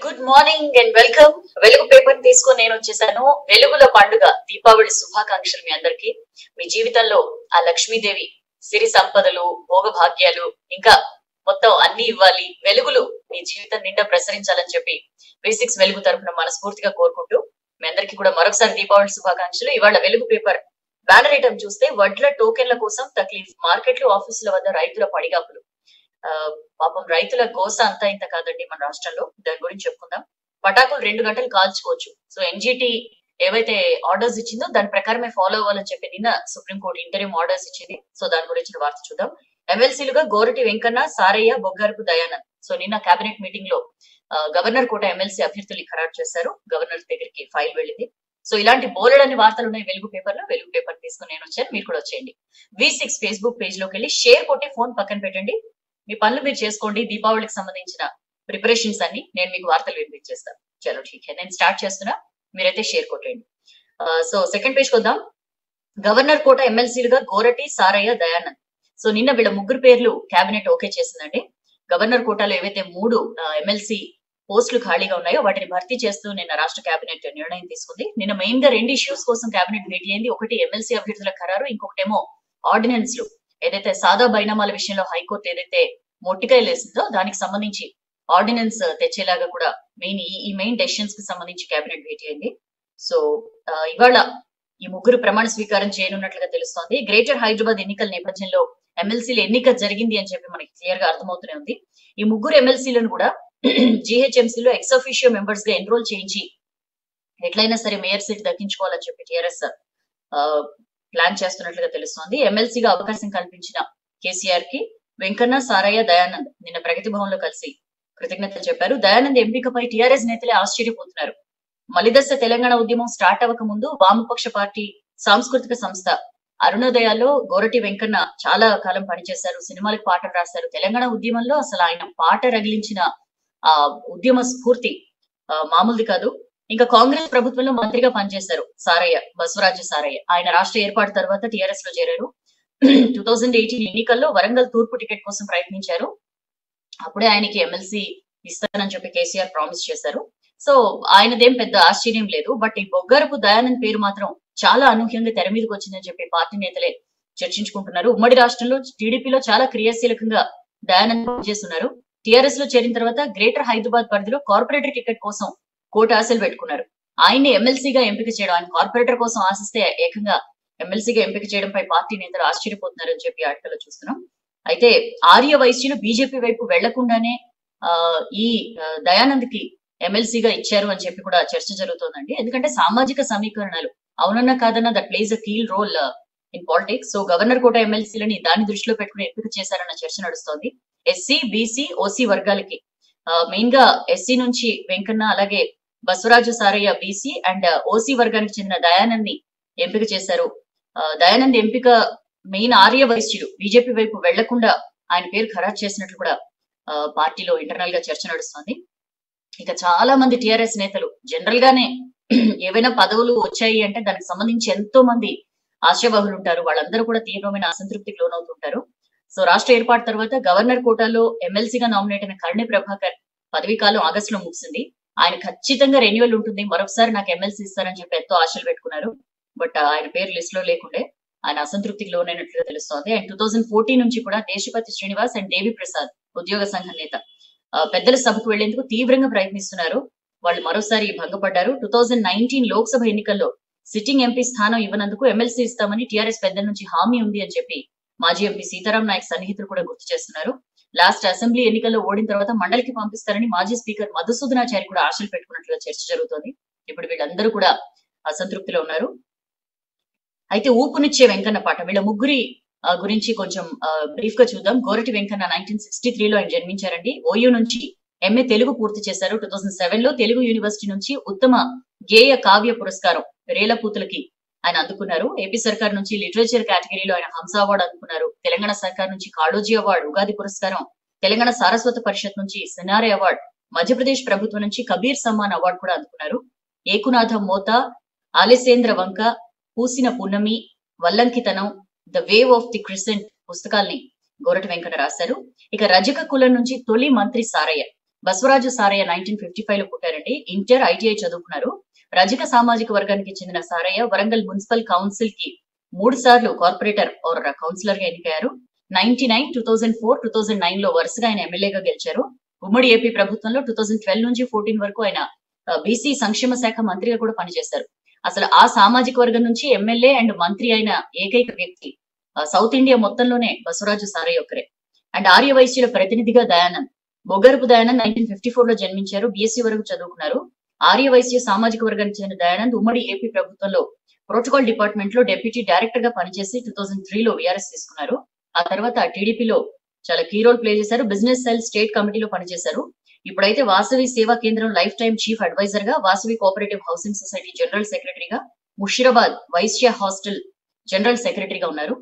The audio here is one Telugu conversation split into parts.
Good morning and welcome Velugu paper తీసుకొని నేను వచ్చేసాను వెలుగుల పండుగ దీపావళి శుభాకాంక్షలు మీ అందరికి మీ జీవితంలో ఆ లక్ష్మీదేవి సిరి సంపదలు భోగభాగ్యాలు ఇంకా మొత్తం అన్ని ఇవ్వాలి వెలుగులు మీ జీవితం నిండా ప్రసరించాలని చెప్పి సిక్స్ వెలుగు తరఫున మనస్ఫూర్తిగా కోరుకుంటూ మీ అందరికీ కూడా మరొకసారి దీపావళి శుభాకాంక్షలు ఇవాళ వెలుగు పేపర్ బ్యానర్ ఐటమ్ చూస్తే వడ్ల టోకెన్ల కోసం తక్లీఫ్ మార్కెట్లు ఆఫీసుల వద్ద రైతుల పడిగాపులు ఆ, పాపం రైతుల గోస అంతా ఇంత కాదండి మన రాష్ట్రంలో దాని గురించి చెప్పుకుందాం పటాకులు రెండు గంటలు కాల్చుకోవచ్చు సో ఎన్జిటి ఏవైతే ఆర్డర్స్ ఇచ్చిందో దాని ప్రకారమే ఫాలో అవ్వాలని చెప్పి నిన్న సుప్రీంకోర్టు ఇంటర్వ్యూ ఆర్డర్స్ ఇచ్చింది సో దాని గురించి వార్త చూద్దాం ఎమ్మెల్సీలుగా గోరటి వెంకన్న సారయ్య బొగ్గారపు దయానంద్ సో నిన్న కేబినెట్ మీటింగ్ లో ఆ, గవర్నర్ కోట ఎమ్మెల్సీ అభ్యర్థులు ఖరారు చేశారు గవర్నర్ దగ్గరికి ఫైల్ వెళ్ళింది సో ఇలాంటి బోలెడన్ని వార్తలు ఉన్నాయి వెలుగు పేపర్ లో వెలుగు పేపర్ తీసుకుని నేను వచ్చాను మీరు కూడా వచ్చేయండి వి సిక్స్ ఫేస్బుక్ పేజ్ లోకి వెళ్ళి షేర్ కొట్టి ఫోన్ పక్కన పెట్టండి మీ పనులు మీరు చేసుకోండి దీపావళికి సంబంధించిన ప్రిపరేషన్స్ అన్ని నేను మీకు వార్తలు వినిపించేస్తాను చలో ఠీక్ హై. నేను స్టార్ట్ చేస్తున్నా మీరైతే షేర్ కొట్టండి సో సెకండ్ పేజ్ వద్దాం గవర్నర్ కోట ఎమ్మెల్సీలుగా గోరటి సారయ్య దయానంద్ సో నిన్న వీళ్ళ ముగ్గురు పేర్లు కేబినెట్ ఓకే చేసిందండి గవర్నర్ కోటాలో ఏవైతే మూడు ఎమ్మెల్సీ పోస్టులు ఖాళీగా ఉన్నాయో వాటిని భర్తీ చేస్తూ నిన్న రాష్ట్ర కేబినెట్ నిర్ణయం తీసుకుంది నిన్న మెయిన్ గా రెండు ఇష్యూస్ కోసం కేబినెట్ భేటీ అయింది ఒకటి ఎమ్మెల్సీ అభ్యర్థుల ఖరారు ఇంకొకటేమో ఆర్డినెన్స్లు ఏదైతే సాదా బైనామాల విషయంలో హైకోర్టు ఏదైతే మొట్టికాయలు వేసిందో దానికి సంబంధించి ఆర్డినెన్స్ తెచ్చేలాగా కూడా మెయిన్ ఈ మెయిన్ డెసిషన్స్ కి సంబంధించి కేబినెట్ భేటీ అయింది సో ఆ, ఇవాళ ఈ ముగ్గురు ప్రమాణ స్వీకారం చేయనున్నట్లుగా తెలుస్తోంది గ్రేటర్ హైదరాబాద్ ఎన్నికల నేపథ్యంలో ఎమ్మెల్సీల ఎన్నిక జరిగింది అని చెప్పి మనకి క్లియర్ గా అర్థమవుతూనే ఉంది ఈ ముగ్గురు ఎమ్మెల్సీలను కూడా జిహెచ్ఎంసీలో ఎక్స్ అఫీషియో మెంబర్స్ గా ఎన్రోల్ చేయించి ఎట్లయినా సరే మేయర్ సీట్ దక్కించుకోవాలని చెప్పి టిఆర్ఎస్ ప్లాన్ చేస్తున్నట్లుగా తెలుస్తోంది ఎమ్మెల్సీగా అవకాశం కల్పించిన కేసీఆర్ కి వెంకన్న సారయ్య దయానంద్ నిన్న ప్రగతి భవన్ లో కలిసి కృతజ్ఞతలు చెప్పారు దయానంద్ ఎంపికపై టిఆర్ఎస్ నేతలే ఆశ్చర్యపోతున్నారు మలిదశ తెలంగాణ ఉద్యమం స్టార్ట్ అవ్వక ముందు వామపక్ష పార్టీ సాంస్కృతిక సంస్థ అరుణోదయాలో గోరటి వెంకన్న చాలా కాలం పనిచేశారు సినిమాలకు పాటలు రాశారు తెలంగాణ ఉద్యమంలో అసలు ఆయన పాట రగిలించిన ఆ ఉద్యమ స్ఫూర్తి ఆ, మామూలుది కాదు ఇంకా కాంగ్రెస్ ప్రభుత్వంలో మంత్రిగా పనిచేశారు సారయ్య బసవరాజు సారయ్య ఆయన రాష్ట్ర ఏర్పాటు తర్వాత టిఆర్ఎస్ లో చేరారు టూ థౌజండ్ ఎయిటీన్ ఎన్నికల్లో వరంగల్ తూర్పు టికెట్ కోసం ప్రయత్నించారు అప్పుడే ఆయనకి ఎమ్మెల్సీ ఇస్తానని చెప్పి కేసీఆర్ ప్రామిస్ చేశారు సో ఆయనదేం పెద్ద ఆశ్చర్యం లేదు బట్ ఈ బొగ్గరపు దయానంద్ పేరు మాత్రం చాలా అనూహ్యంగా తెర మీదకి వచ్చిందని చెప్పి పార్టీ నేతలే చర్చించుకుంటున్నారు ఉమ్మడి రాష్ట్రంలో టీడీపీలో చాలా క్రియాశీలకంగా దయానంద్ పనిచేస్తున్నారు టిఆర్ఎస్ లో చేరిన తర్వాత గ్రేటర్ హైదరాబాద్ పరిధిలో కార్పొరేటర్ టికెట్ కోసం కోట ఆశలు పెట్టుకున్నారు ఆయన్ని ఎమ్మెల్సీగా ఎంపిక చేయడం ఆయన కార్పొరేటర్ కోసం ఆశిస్తే ఏకంగా ఎమ్మెల్సీగా ఎంపిక చేయడంపై పార్టీ నేతలు ఆశ్చర్యపోతున్నారని చెప్పి ఆర్టికల్లో చూస్తున్నాం అయితే ఆర్య వైశ్యులు బీజేపీ వైపు వెళ్లకుండానే ఆ, ఈ ఆ, దయానంద్ కి ఎమ్మెల్సీగా ఇచ్చారు అని చెప్పి కూడా చర్చ జరుగుతోందండి ఎందుకంటే సామాజిక సమీకరణలు అవునన్నా కాదన్నా that plays a key role in politics so governor quota ఎమ్మెల్సీలని దాన్ని దృష్టిలో పెట్టుకుని ఎంపిక చేశారన్న చర్చ నడుస్తోంది ఎస్సీ బీసీ ఓసీ వర్గాలకి మెయిన్ గా ఎస్సీ నుంచి వెంకన్న అలాగే Basavaraju Sarayya BC and OC వర్గానికి చెందిన దయానంద్ ని ఎంపిక చేశారు ఆ, దయానంద్ ఎంపిక మెయిన్ ఆర్య వైశ్యుడు బీజేపీ వైపు వెళ్లకుండా ఆయన పేరు ఖరారు చేసినట్లు కూడా ఆ, పార్టీలో ఇంటర్నల్ గా చర్చ నడుస్తోంది ఇక చాలా మంది టిఆర్ఎస్ నేతలు జనరల్ గానే ఏవైనా పదవులు వచ్చాయి అంటే దానికి సంబంధించి ఎంతో మంది ఆశావాహులు ఉంటారు వాళ్ళందరూ కూడా తీవ్రమైన అసంతృప్తికి లోనవుతుంటారు సో రాష్ట్ర ఏర్పాటు తర్వాత గవర్నర్ కోటాలో ఎమ్మెల్సీగా నామినేట్ అయిన కర్ణి ప్రభాకర్ పదవీ కాలం ఆగస్టు లో ముగిసింది ఆయన ఖచ్చితంగా రెన్యువల్ ఉంటుంది మరొకసారి నాకు ఎమ్మెల్సీ ఇస్తారని చెప్పి ఎంతో ఆశలు పెట్టుకున్నారు బట్ ఆయన పేరు లిస్ట్ లో లేకుండే ఆయన అసంతృప్తికి లోనైనట్లుగా తెలుస్తోంది అండ్ టూ థౌసండ్ ఫోర్టీన్ నుంచి కూడా దేశపతి శ్రీనివాస్ అండ్ దేవి ప్రసాద్ ఉద్యోగ సంఘం నేత ఆ, పెద్దల సభకు వెళ్లేందుకు తీవ్రంగా ప్రయత్నిస్తున్నారు వాళ్ళు మరోసారి భంగపడ్డారు టూ థౌజండ్ నైన్టీన్ లోక్సభ ఎన్నికల్లో సిట్టింగ్ ఎంపీ స్థానం ఇవ్వనందుకు ఎమ్మెల్సీ ఇస్తామని టీఆర్ఎస్ పెద్దల నుంచి హామీ ఉంది అని చెప్పి మాజీ ఎంపీ సీతారాం నాయక్ సన్నిహితులు కూడా గుర్తు చేస్తున్నారు లాస్ట్ అసెంబ్లీ ఎన్నికల్లో ఓడిన తర్వాత మండలికి పంపిస్తారని మాజీ స్పీకర్ మధుసూదనాచారి కూడా ఆశలు పెట్టుకున్నట్లుగా చర్చ జరుగుతోంది ఇప్పుడు వీళ్ళందరూ కూడా అసంతృప్తిలో ఉన్నారు అయితే ఊపునిచ్చే వెంకన్న పాట వీళ్ళ ముగ్గురి ఆ, గురించి కొంచెం బ్రీఫ్ గా చూద్దాం గోరటి వెంకన్న నైన్టీన్ సిక్స్టీ త్రీలో ఆయన జన్మించారండి ఓయూ నుంచి ఎంఏ తెలుగు పూర్తి చేశారు టూ థౌసండ్ సెవెన్ లో తెలుగు యూనివర్సిటీ నుంచి ఉత్తమ గేయ కావ్య పురస్కారం రేలపూతులకి ఆయన అందుకున్నారు ఏపీ సర్కార్ నుంచి లిటరేచర్ కేటగిరీలో ఆయన హంస అవార్డు అందుకున్నారు తెలంగాణ సర్కార్ నుంచి కాళోజీ అవార్డు ఉగాది పురస్కారం తెలంగాణ సారస్వత పరిషత్ నుంచి సినారే అవార్డు మధ్యప్రదేశ్ ప్రభుత్వం నుంచి కబీర్ సమ్మాన్ అవార్డు కూడా అందుకున్నారు ఏకునాథ మోత ఆలసేంద్ర వంక పూసిన పున్నమి వల్లంకితనం the wave of the crescent పుస్తకాల్ని గోరటి వెంకట రాశారు ఇక రజక కులం నుంచి తొలి మంత్రి Sarayya Basavaraju Sarayya nineteen fifty five లో పుట్టారండి ఇంటర్ ఐటీఐ చదువుకున్నారు రజక సామాజిక వర్గానికి చెందిన సారయ్య వరంగల్ మున్సిపల్ కౌన్సిల్ కి మూడు సార్లు కార్పొరేటర్ ఆర్ కౌన్సిలర్ గా ఎన్నికయ్యారు ninety nine two thousand four two thousand nine లో వరుసగా ఆయన ఎమ్మెల్యేగా గెలిచారు ఉమ్మడి ఏపీ ప్రభుత్వంలో టూ థౌసండ్ ట్వెల్వ్ నుంచి ఫోర్టీన్ వరకు ఆయన బీసీ సంక్షేమ శాఖ మంత్రిగా కూడా పనిచేశారు అసలు ఆ సామాజిక వర్గం నుంచి ఎమ్మెల్యే అండ్ మంత్రి అయిన ఏకైక వ్యక్తి ఆ, సౌత్ ఇండియా మొత్తంలోనే బసవరాజు సారయ్య ఒక్కరే అండ్ ఆర్య వైశ్యుల ప్రతినిధిగా Dayanand Boggarapu Dayanand nineteen fifty four లో జన్మించారు బీఎస్సీ వరకు చదువుకున్నారు ఆర్య వైశ్య సామాజిక వర్గానికి చెందిన దయానంద్ ఉమ్మడి ఏపీ ప్రభుత్వంలో ప్రోటోకాల్ డిపార్ట్మెంట్ లో డెప్యూటీ డైరెక్టర్ గా పనిచేసి టూ థౌసండ్ త్రీ లో విఆర్ఎస్ తీసుకున్నారు ఆ తర్వాత టీడీపీలో చాలా కీ రోల్ ప్లే చేశారు బిజినెస్ సెల్ స్టేట్ కమిటీలో పనిచేశారు ఇప్పుడైతే వాసవి సేవా కేంద్రం లైఫ్ టైం చీఫ్ అడ్వైజర్ గా Vasavi cooperative housing society general సెక్రటరీగా ముషిరాబాద్ వైశ్య హాస్టల్ జనరల్ సెక్రటరీగా ఉన్నారు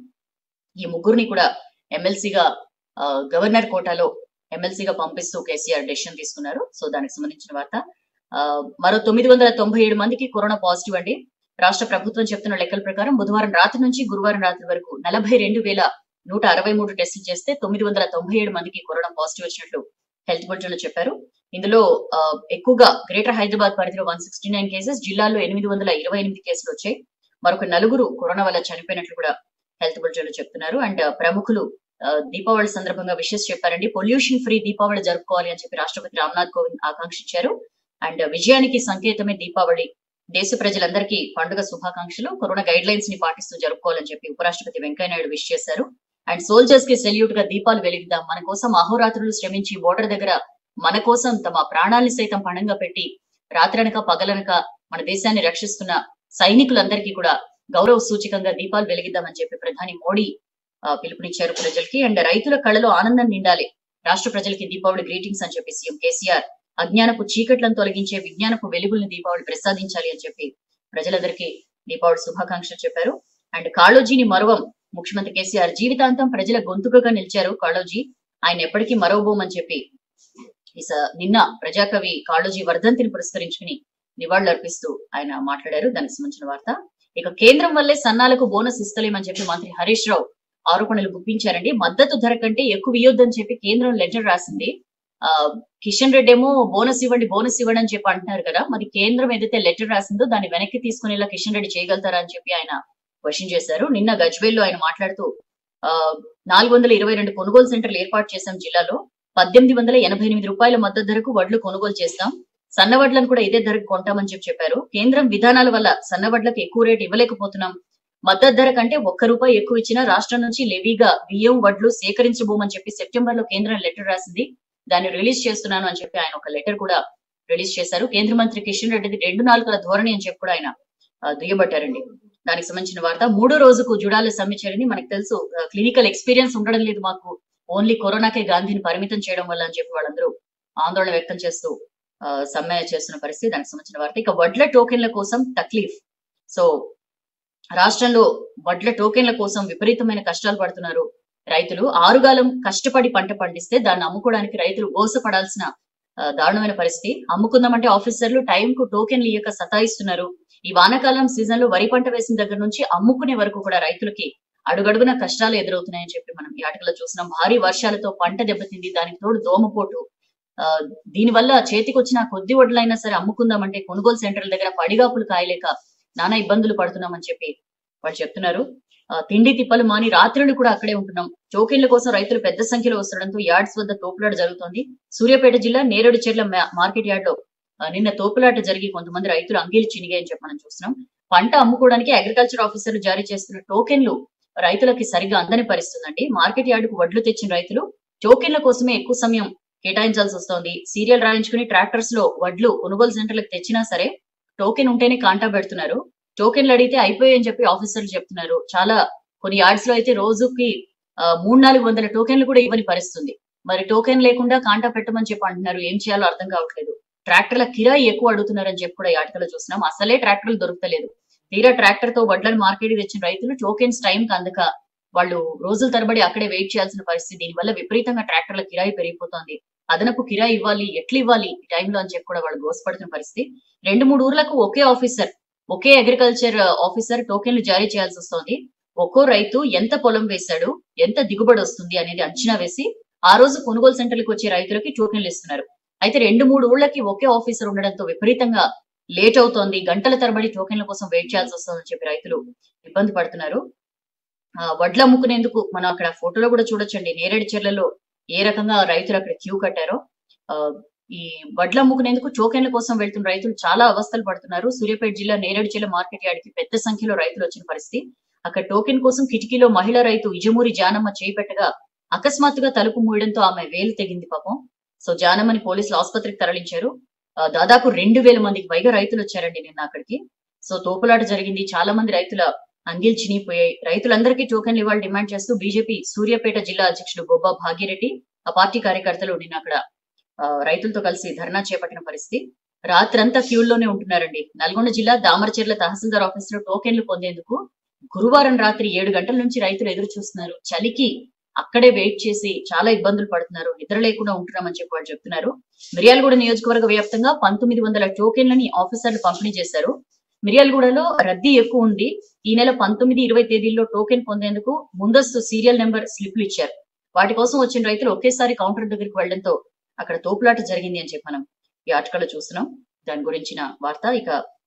ఈ ముగ్గురిని కూడా ఎమ్మెల్సీగా గవర్నర్ కోటాలో ఎమ్మెల్సీగా పంపిస్తూ కేసీఆర్ డెసిషన్ తీసుకున్నారు సో దానికి సంబంధించిన వార్త ఆ, మరో తొమ్మిది వందల తొంభై ఏడు మందికి కరోనా పాజిటివ్ అండి రాష్ట్ర ప్రభుత్వం చెప్తున్న లెక్కల ప్రకారం బుధవారం రాత్రి నుంచి గురువారం రాత్రి వరకు నలభై రెండు వేల నూట అరవై మూడు టెస్టులు చేస్తే తొమ్మిది వందల తొంభై ఏడు మందికి కరోనా పాజిటివ్ వచ్చినట్లు హెల్త్ బులెటిన్ లో చెప్పారు ఇందులో ఆ, ఎక్కువగా గ్రేటర్ హైదరాబాద్ పరిధిలో వన్ సిక్స్టీ నైన్ కేసెస్ జిల్లాలో ఎనిమిది వందల ఇరవై ఎనిమిది కేసులు వచ్చాయి మరొక నలుగురు కరోనా వల్ల చనిపోయినట్లు కూడా హెల్త్ బులెటిన్ లో చెప్తున్నారు అండ్ ప్రముఖులు ఆ, దీపావళి సందర్భంగా విషెస్ చెప్పారండి పొల్యూషన్ ఫ్రీ దీపావళి జరుపుకోవాలి అని చెప్పి రాష్ట్రపతి రామ్నాథ్ కోవింద్ ఆకాంక్షించారు అండ్ విజయానికి సంకేతమే దీపావళి దేశ ప్రజలందరికీ పండుగ శుభాకాంక్షలు కరోనా గైడ్ లైన్స్ ని పాటిస్తూ జరుపుకోవాలని చెప్పి ఉపరాష్ట్రపతి వెంకయ్యనాయుడు విష్ చేశారు అండ్ సోల్జర్స్ కి సెల్యూట్ గా దీపాలు వెలిగిద్దాం మన కోసం అహోరాత్రులు శ్రమించి బోర్డర్ దగ్గర మన కోసం తమ ప్రాణాల్ని సైతం పణంగా పెట్టి రాత్రనక పగలనక మన దేశాన్ని రక్షిస్తున్న సైనికులందరికీ కూడా గౌరవ సూచకంగా దీపాలు వెలిగిద్దామని చెప్పి ప్రధాని మోడీ ఆ, పిలుపునిచ్చారు ప్రజలకి అండ్ రైతుల కళలో ఆనందం నిండాలి రాష్ట్ర ప్రజలకి దీపావళి గ్రీటింగ్స్ అని చెప్పి సీఎం కేసీఆర్ అజ్ఞానపు చీకట్లను తొలగించే విజ్ఞానపు వెలుగుల్ని దీపావళి ప్రసాదించాలి అని చెప్పి ప్రజలందరికీ దీపావళి శుభాకాంక్షలు చెప్పారు అండ్ కాళోజీని మరువం ముఖ్యమంత్రి కేసీఆర్ జీవితాంతం ప్రజల గొంతుకగా నిలిచారు కాళోజీ ఆయన ఎప్పటికీ మరవబోమని చెప్పి ఈ స- నిన్న ప్రజాకవి కాళోజీ వర్ధంతిని పురస్కరించుకుని నివాళులర్పిస్తూ ఆయన మాట్లాడారు దానికి సంబంధించిన వార్త ఇక కేంద్రం వల్లే సన్నాలకు బోనస్ ఇస్తలేమని చెప్పి మంత్రి హరీష్ రావు ఆరోపణలు గుప్పించారండి మద్దతు ధర కంటే ఎక్కువ ఇవ్వొద్దని చెప్పి కేంద్రం లెటర్ రాసింది ఆ కిషన్ రెడ్డి ఏమో బోనస్ ఇవ్వండి బోనస్ ఇవ్వండి అని చెప్పి అంటున్నారు కదా మరి కేంద్రం ఏదైతే లెటర్ రాసిందో దాన్ని వెనక్కి తీసుకునేలా కిషన్ రెడ్డి చేయగలుగుతారా అని చెప్పి ఆయన క్వశ్చన్ చేశారు నిన్న గజ్వేల్లో ఆయన మాట్లాడుతూ ఆ నాలుగు వందల ఇరవై రెండు కొనుగోలు సెంటర్లు ఏర్పాటు చేశాం జిల్లాలో పద్దెనిమిది వందల ఎనభై ఎనిమిది రూపాయల మద్దతు ధరకు వడ్లు కొనుగోలు చేస్తాం సన్న వడ్లను కూడా ఇదే ధరకు కొంటామని చెప్పి చెప్పారు కేంద్రం విధానాల వల్ల సన్న వడ్లకు ఎక్కువ రేటు ఇవ్వలేకపోతున్నాం మద్దతు ధర కంటే ఒక్క రూపాయి ఎక్కువ ఇచ్చినా రాష్ట్రం నుంచి లెవీగా బియ్యం వడ్లు సేకరించబోమని చెప్పి సెప్టెంబర్ లో కేంద్రం లెటర్ రాసింది దాన్ని రిలీజ్ చేస్తున్నాను అని చెప్పి ఆయన ఒక లెటర్ కూడా రిలీజ్ చేశారు కేంద్ర మంత్రి కిషన్ రెడ్డిది రెండు నాలుగుల ధోరణి అని చెప్పి కూడా ఆయన ఆ, దుయ్యబట్టారండి దానికి సంబంధించిన వార్త మూడో రోజుకు జుడాల సమ్మె చేరింది మనకు తెలుసు క్లినికల్ ఎక్స్పీరియన్స్ ఉండడం లేదు మాకు ఓన్లీ కరోనాకే గాంధీని పరిమితం చేయడం వల్ల అని చెప్పి వాళ్ళందరూ ఆందోళన వ్యక్తం చేస్తూ ఆ, సమ్మె చేస్తున్న పరిస్థితి దానికి సంబంధించిన వార్త ఇక వడ్ల టోకెన్ల కోసం తక్లీఫ్ సో రాష్ట్రంలో వడ్ల టోకెన్ల కోసం విపరీతమైన కష్టాలు పడుతున్నారు రైతులు ఆరుగాలం కష్టపడి పంట పండిస్తే దాన్ని అమ్ముకోవడానికి రైతులు గోసపడాల్సిన ఆ, దారుణమైన పరిస్థితి అమ్ముకుందామంటే ఆఫీసర్లు టైం కు టోకెన్లు ఇయ్యక సతాయిస్తున్నారు ఈ వానాకాలం సీజన్ లో వరి పంట వేసిన దగ్గర నుంచి అమ్ముకునే వరకు కూడా రైతులకి అడుగడుగున కష్టాలు ఎదురవుతున్నాయని చెప్పి మనం ఈ ఆటలో చూసినాం భారీ వర్షాలతో పంట దెబ్బతింది దానికి తోడు దోమపోటు ఆ, దీనివల్ల చేతికి వచ్చిన కొద్ది వడ్లైనా సరే అమ్ముకుందామంటే కొనుగోలు సెంటర్ల దగ్గర పడిగాపులు కాయలేక నానా ఇబ్బందులు పడుతున్నామని చెప్పి వాళ్ళు చెప్తున్నారు ఆ, తిండి తిప్పలు మాని రాత్రులు కూడా అక్కడే ఉంటున్నాం టోకెన్ల కోసం రైతులు పెద్ద సంఖ్యలో వస్తుండడంతో యార్డ్స్ వద్ద తోపులాట జరుగుతోంది సూర్యాపేట జిల్లా నేరేడు చెర్ల మా- మార్కెట్ యార్డ్ లో ఆ, నిన్న తోపులాట జరిగి కొంతమంది రైతులు అంగీలు చినిగాయని చెప్పి మనం చూస్తున్నాం పంట అమ్ముకోవడానికి అగ్రికల్చర్ ఆఫీసర్లు జారీ చేస్తున్న టోకెన్లు రైతులకి సరిగ్గా అందని పరిస్తుందండి మార్కెట్ యార్డుకు వడ్లు తెచ్చిన రైతులు టోకెన్ల కోసమే ఎక్కువ సమయం కేటాయించాల్సి వస్తోంది సీరియల్ రాయించుకుని ట్రాక్టర్స్ లో వడ్లు కొనుగోలు సెంటర్లకు తెచ్చినా సరే టోకెన్ ఉంటేనే కాంటా పెడుతున్నారు టోకెన్లు అడిగితే అయిపోయాయని చెప్పి ఆఫీసర్లు చెప్తున్నారు చాలా కొన్ని యార్డ్స్ లో అయితే రోజుకి ఆ, మూడు నాలుగు వందల టోకెన్లు కూడా ఇవ్వని పరిస్థితుంది మరి టోకెన్ లేకుండా కాంటా పెట్టమని చెప్పి అంటున్నారు ఏం చేయాలో అర్థం కావట్లేదు ట్రాక్టర్ల కిరాయి ఎక్కువ అడుగుతున్నారని చెప్పి కూడా ఈ ఆటలో చూస్తున్నాం అసలే ట్రాక్టర్లు దొరకలేదు తీరా ట్రాక్టర్ తో వడ్లను మార్కెట్ తెచ్చిన రైతులు టోకెన్స్ టైం కి అందక వాళ్ళు రోజుల తరబడి అక్కడే వెయిట్ చేయాల్సిన పరిస్థితి దీనివల్ల విపరీతంగా ట్రాక్టర్ల కిరాయి పెరిగిపోతోంది అదనపు కిరాయి ఇవ్వాలి ఎట్లా ఇవ్వాలి ఈ టైంలో అని చెప్పి కూడా వాళ్ళు గోసపడుతున్న పరిస్థితి రెండు మూడు ఊర్లకు ఒకే ఆఫీసర్ ఒకే అగ్రికల్చర్ ఆఫీసర్ టోకెన్లు జారీ చేయాల్సి వస్తోంది ఒక్కో రైతు ఎంత పొలం వేశాడు ఎంత దిగుబడి వస్తుంది అనేది అంచనా వేసి ఆ రోజు కొనుగోలు సెంటర్లకు వచ్చే రైతులకి టోకెన్లు ఇస్తున్నారు అయితే రెండు మూడు ఊళ్ళకి ఒకే ఆఫీసర్ ఉండడంతో విపరీతంగా లేట్ అవుతోంది గంటల తరబడి టోకెన్ల కోసం వెయిట్ చేయాల్సి వస్తుందని చెప్పి రైతులు ఇబ్బంది పడుతున్నారు ఆ, వడ్లు అమ్ముకునేందుకు మనం అక్కడ ఫోటోలో కూడా చూడొచ్చండి నేరేడు చెర్లలో ఏ రకంగా రైతులు అక్కడ క్యూ కట్టారో ఆ, ఈ వడ్లు అమ్ముకునేందుకు టోకెన్ల కోసం వెళ్తున్న రైతులు చాలా అవస్థలు పడుతున్నారు సూర్యాపేట జిల్లా నేరేడు జిల్లా మార్కెట్ యార్డ్కి పెద్ద సంఖ్యలో రైతులు వచ్చిన పరిస్థితి అక్కడ టోకెన్ కోసం కిటికీలో మహిళా రైతు ఇజమూరి జానమ్మ చేయి పెట్టగా అకస్మాత్తుగా తలుపు మూయడంతో ఆమె వేలు తెగింది పాపం సో జానమ్మని పోలీసులు ఆసుపత్రికి తరలించారు ఆ, దాదాపు రెండు వేల మందికి పైగా రైతులు వచ్చారండి నిన్న అక్కడికి సో తోపులాట జరిగింది చాలా మంది రైతుల అంగిల్ చినిగిపోయాయి రైతులందరికీ టోకెన్లు ఇవ్వాలి డిమాండ్ చేస్తూ బీజేపీ సూర్యాపేట జిల్లా అధ్యక్షుడు బొబ్బా భాగ్యరెడ్డి ఆ పార్టీ కార్యకర్తలు నిన్న అక్కడ ఆ, రైతులతో కలిసి ధర్నా చేపట్టిన పరిస్థితి రాత్రంతా క్యూల్లోనే ఉంటున్నారండి నల్గొండ జిల్లా దామరచెర్ల తహసీల్దార్ ఆఫీస్ లో టోకెన్లు పొందేందుకు గురువారం రాత్రి ఏడు గంటల నుంచి రైతులు ఎదురు చూస్తున్నారు చలికి అక్కడే వెయిట్ చేసి చాలా ఇబ్బందులు పడుతున్నారు నిద్ర లేకుండా ఉంటున్నామని చెప్పి వాళ్ళు చెప్తున్నారు మిర్యాలగూడ నియోజకవర్గ వ్యాప్తంగా పంతొమ్మిది వందల టోకెన్లని ఆఫీసర్లు పంపిణీ చేశారు మిర్యాలగూడలో రద్దీ ఎక్కువ ఉంది ఈ నెల పంతొమ్మిది ఇరవై తేదీల్లో టోకెన్ పొందేందుకు ముందస్తు సీరియల్ నెంబర్ స్లిప్లు ఇచ్చారు వాటి కోసం వచ్చిన రైతులు ఒకేసారి కౌంటర్ దగ్గరికి వెళ్లడంతో అక్కడ తోపులాట జరిగింది అని చెప్పి మనం ఈ ఆర్టికల్ లో చూస్తున్నాం దాని గురించిన వార్త ఇక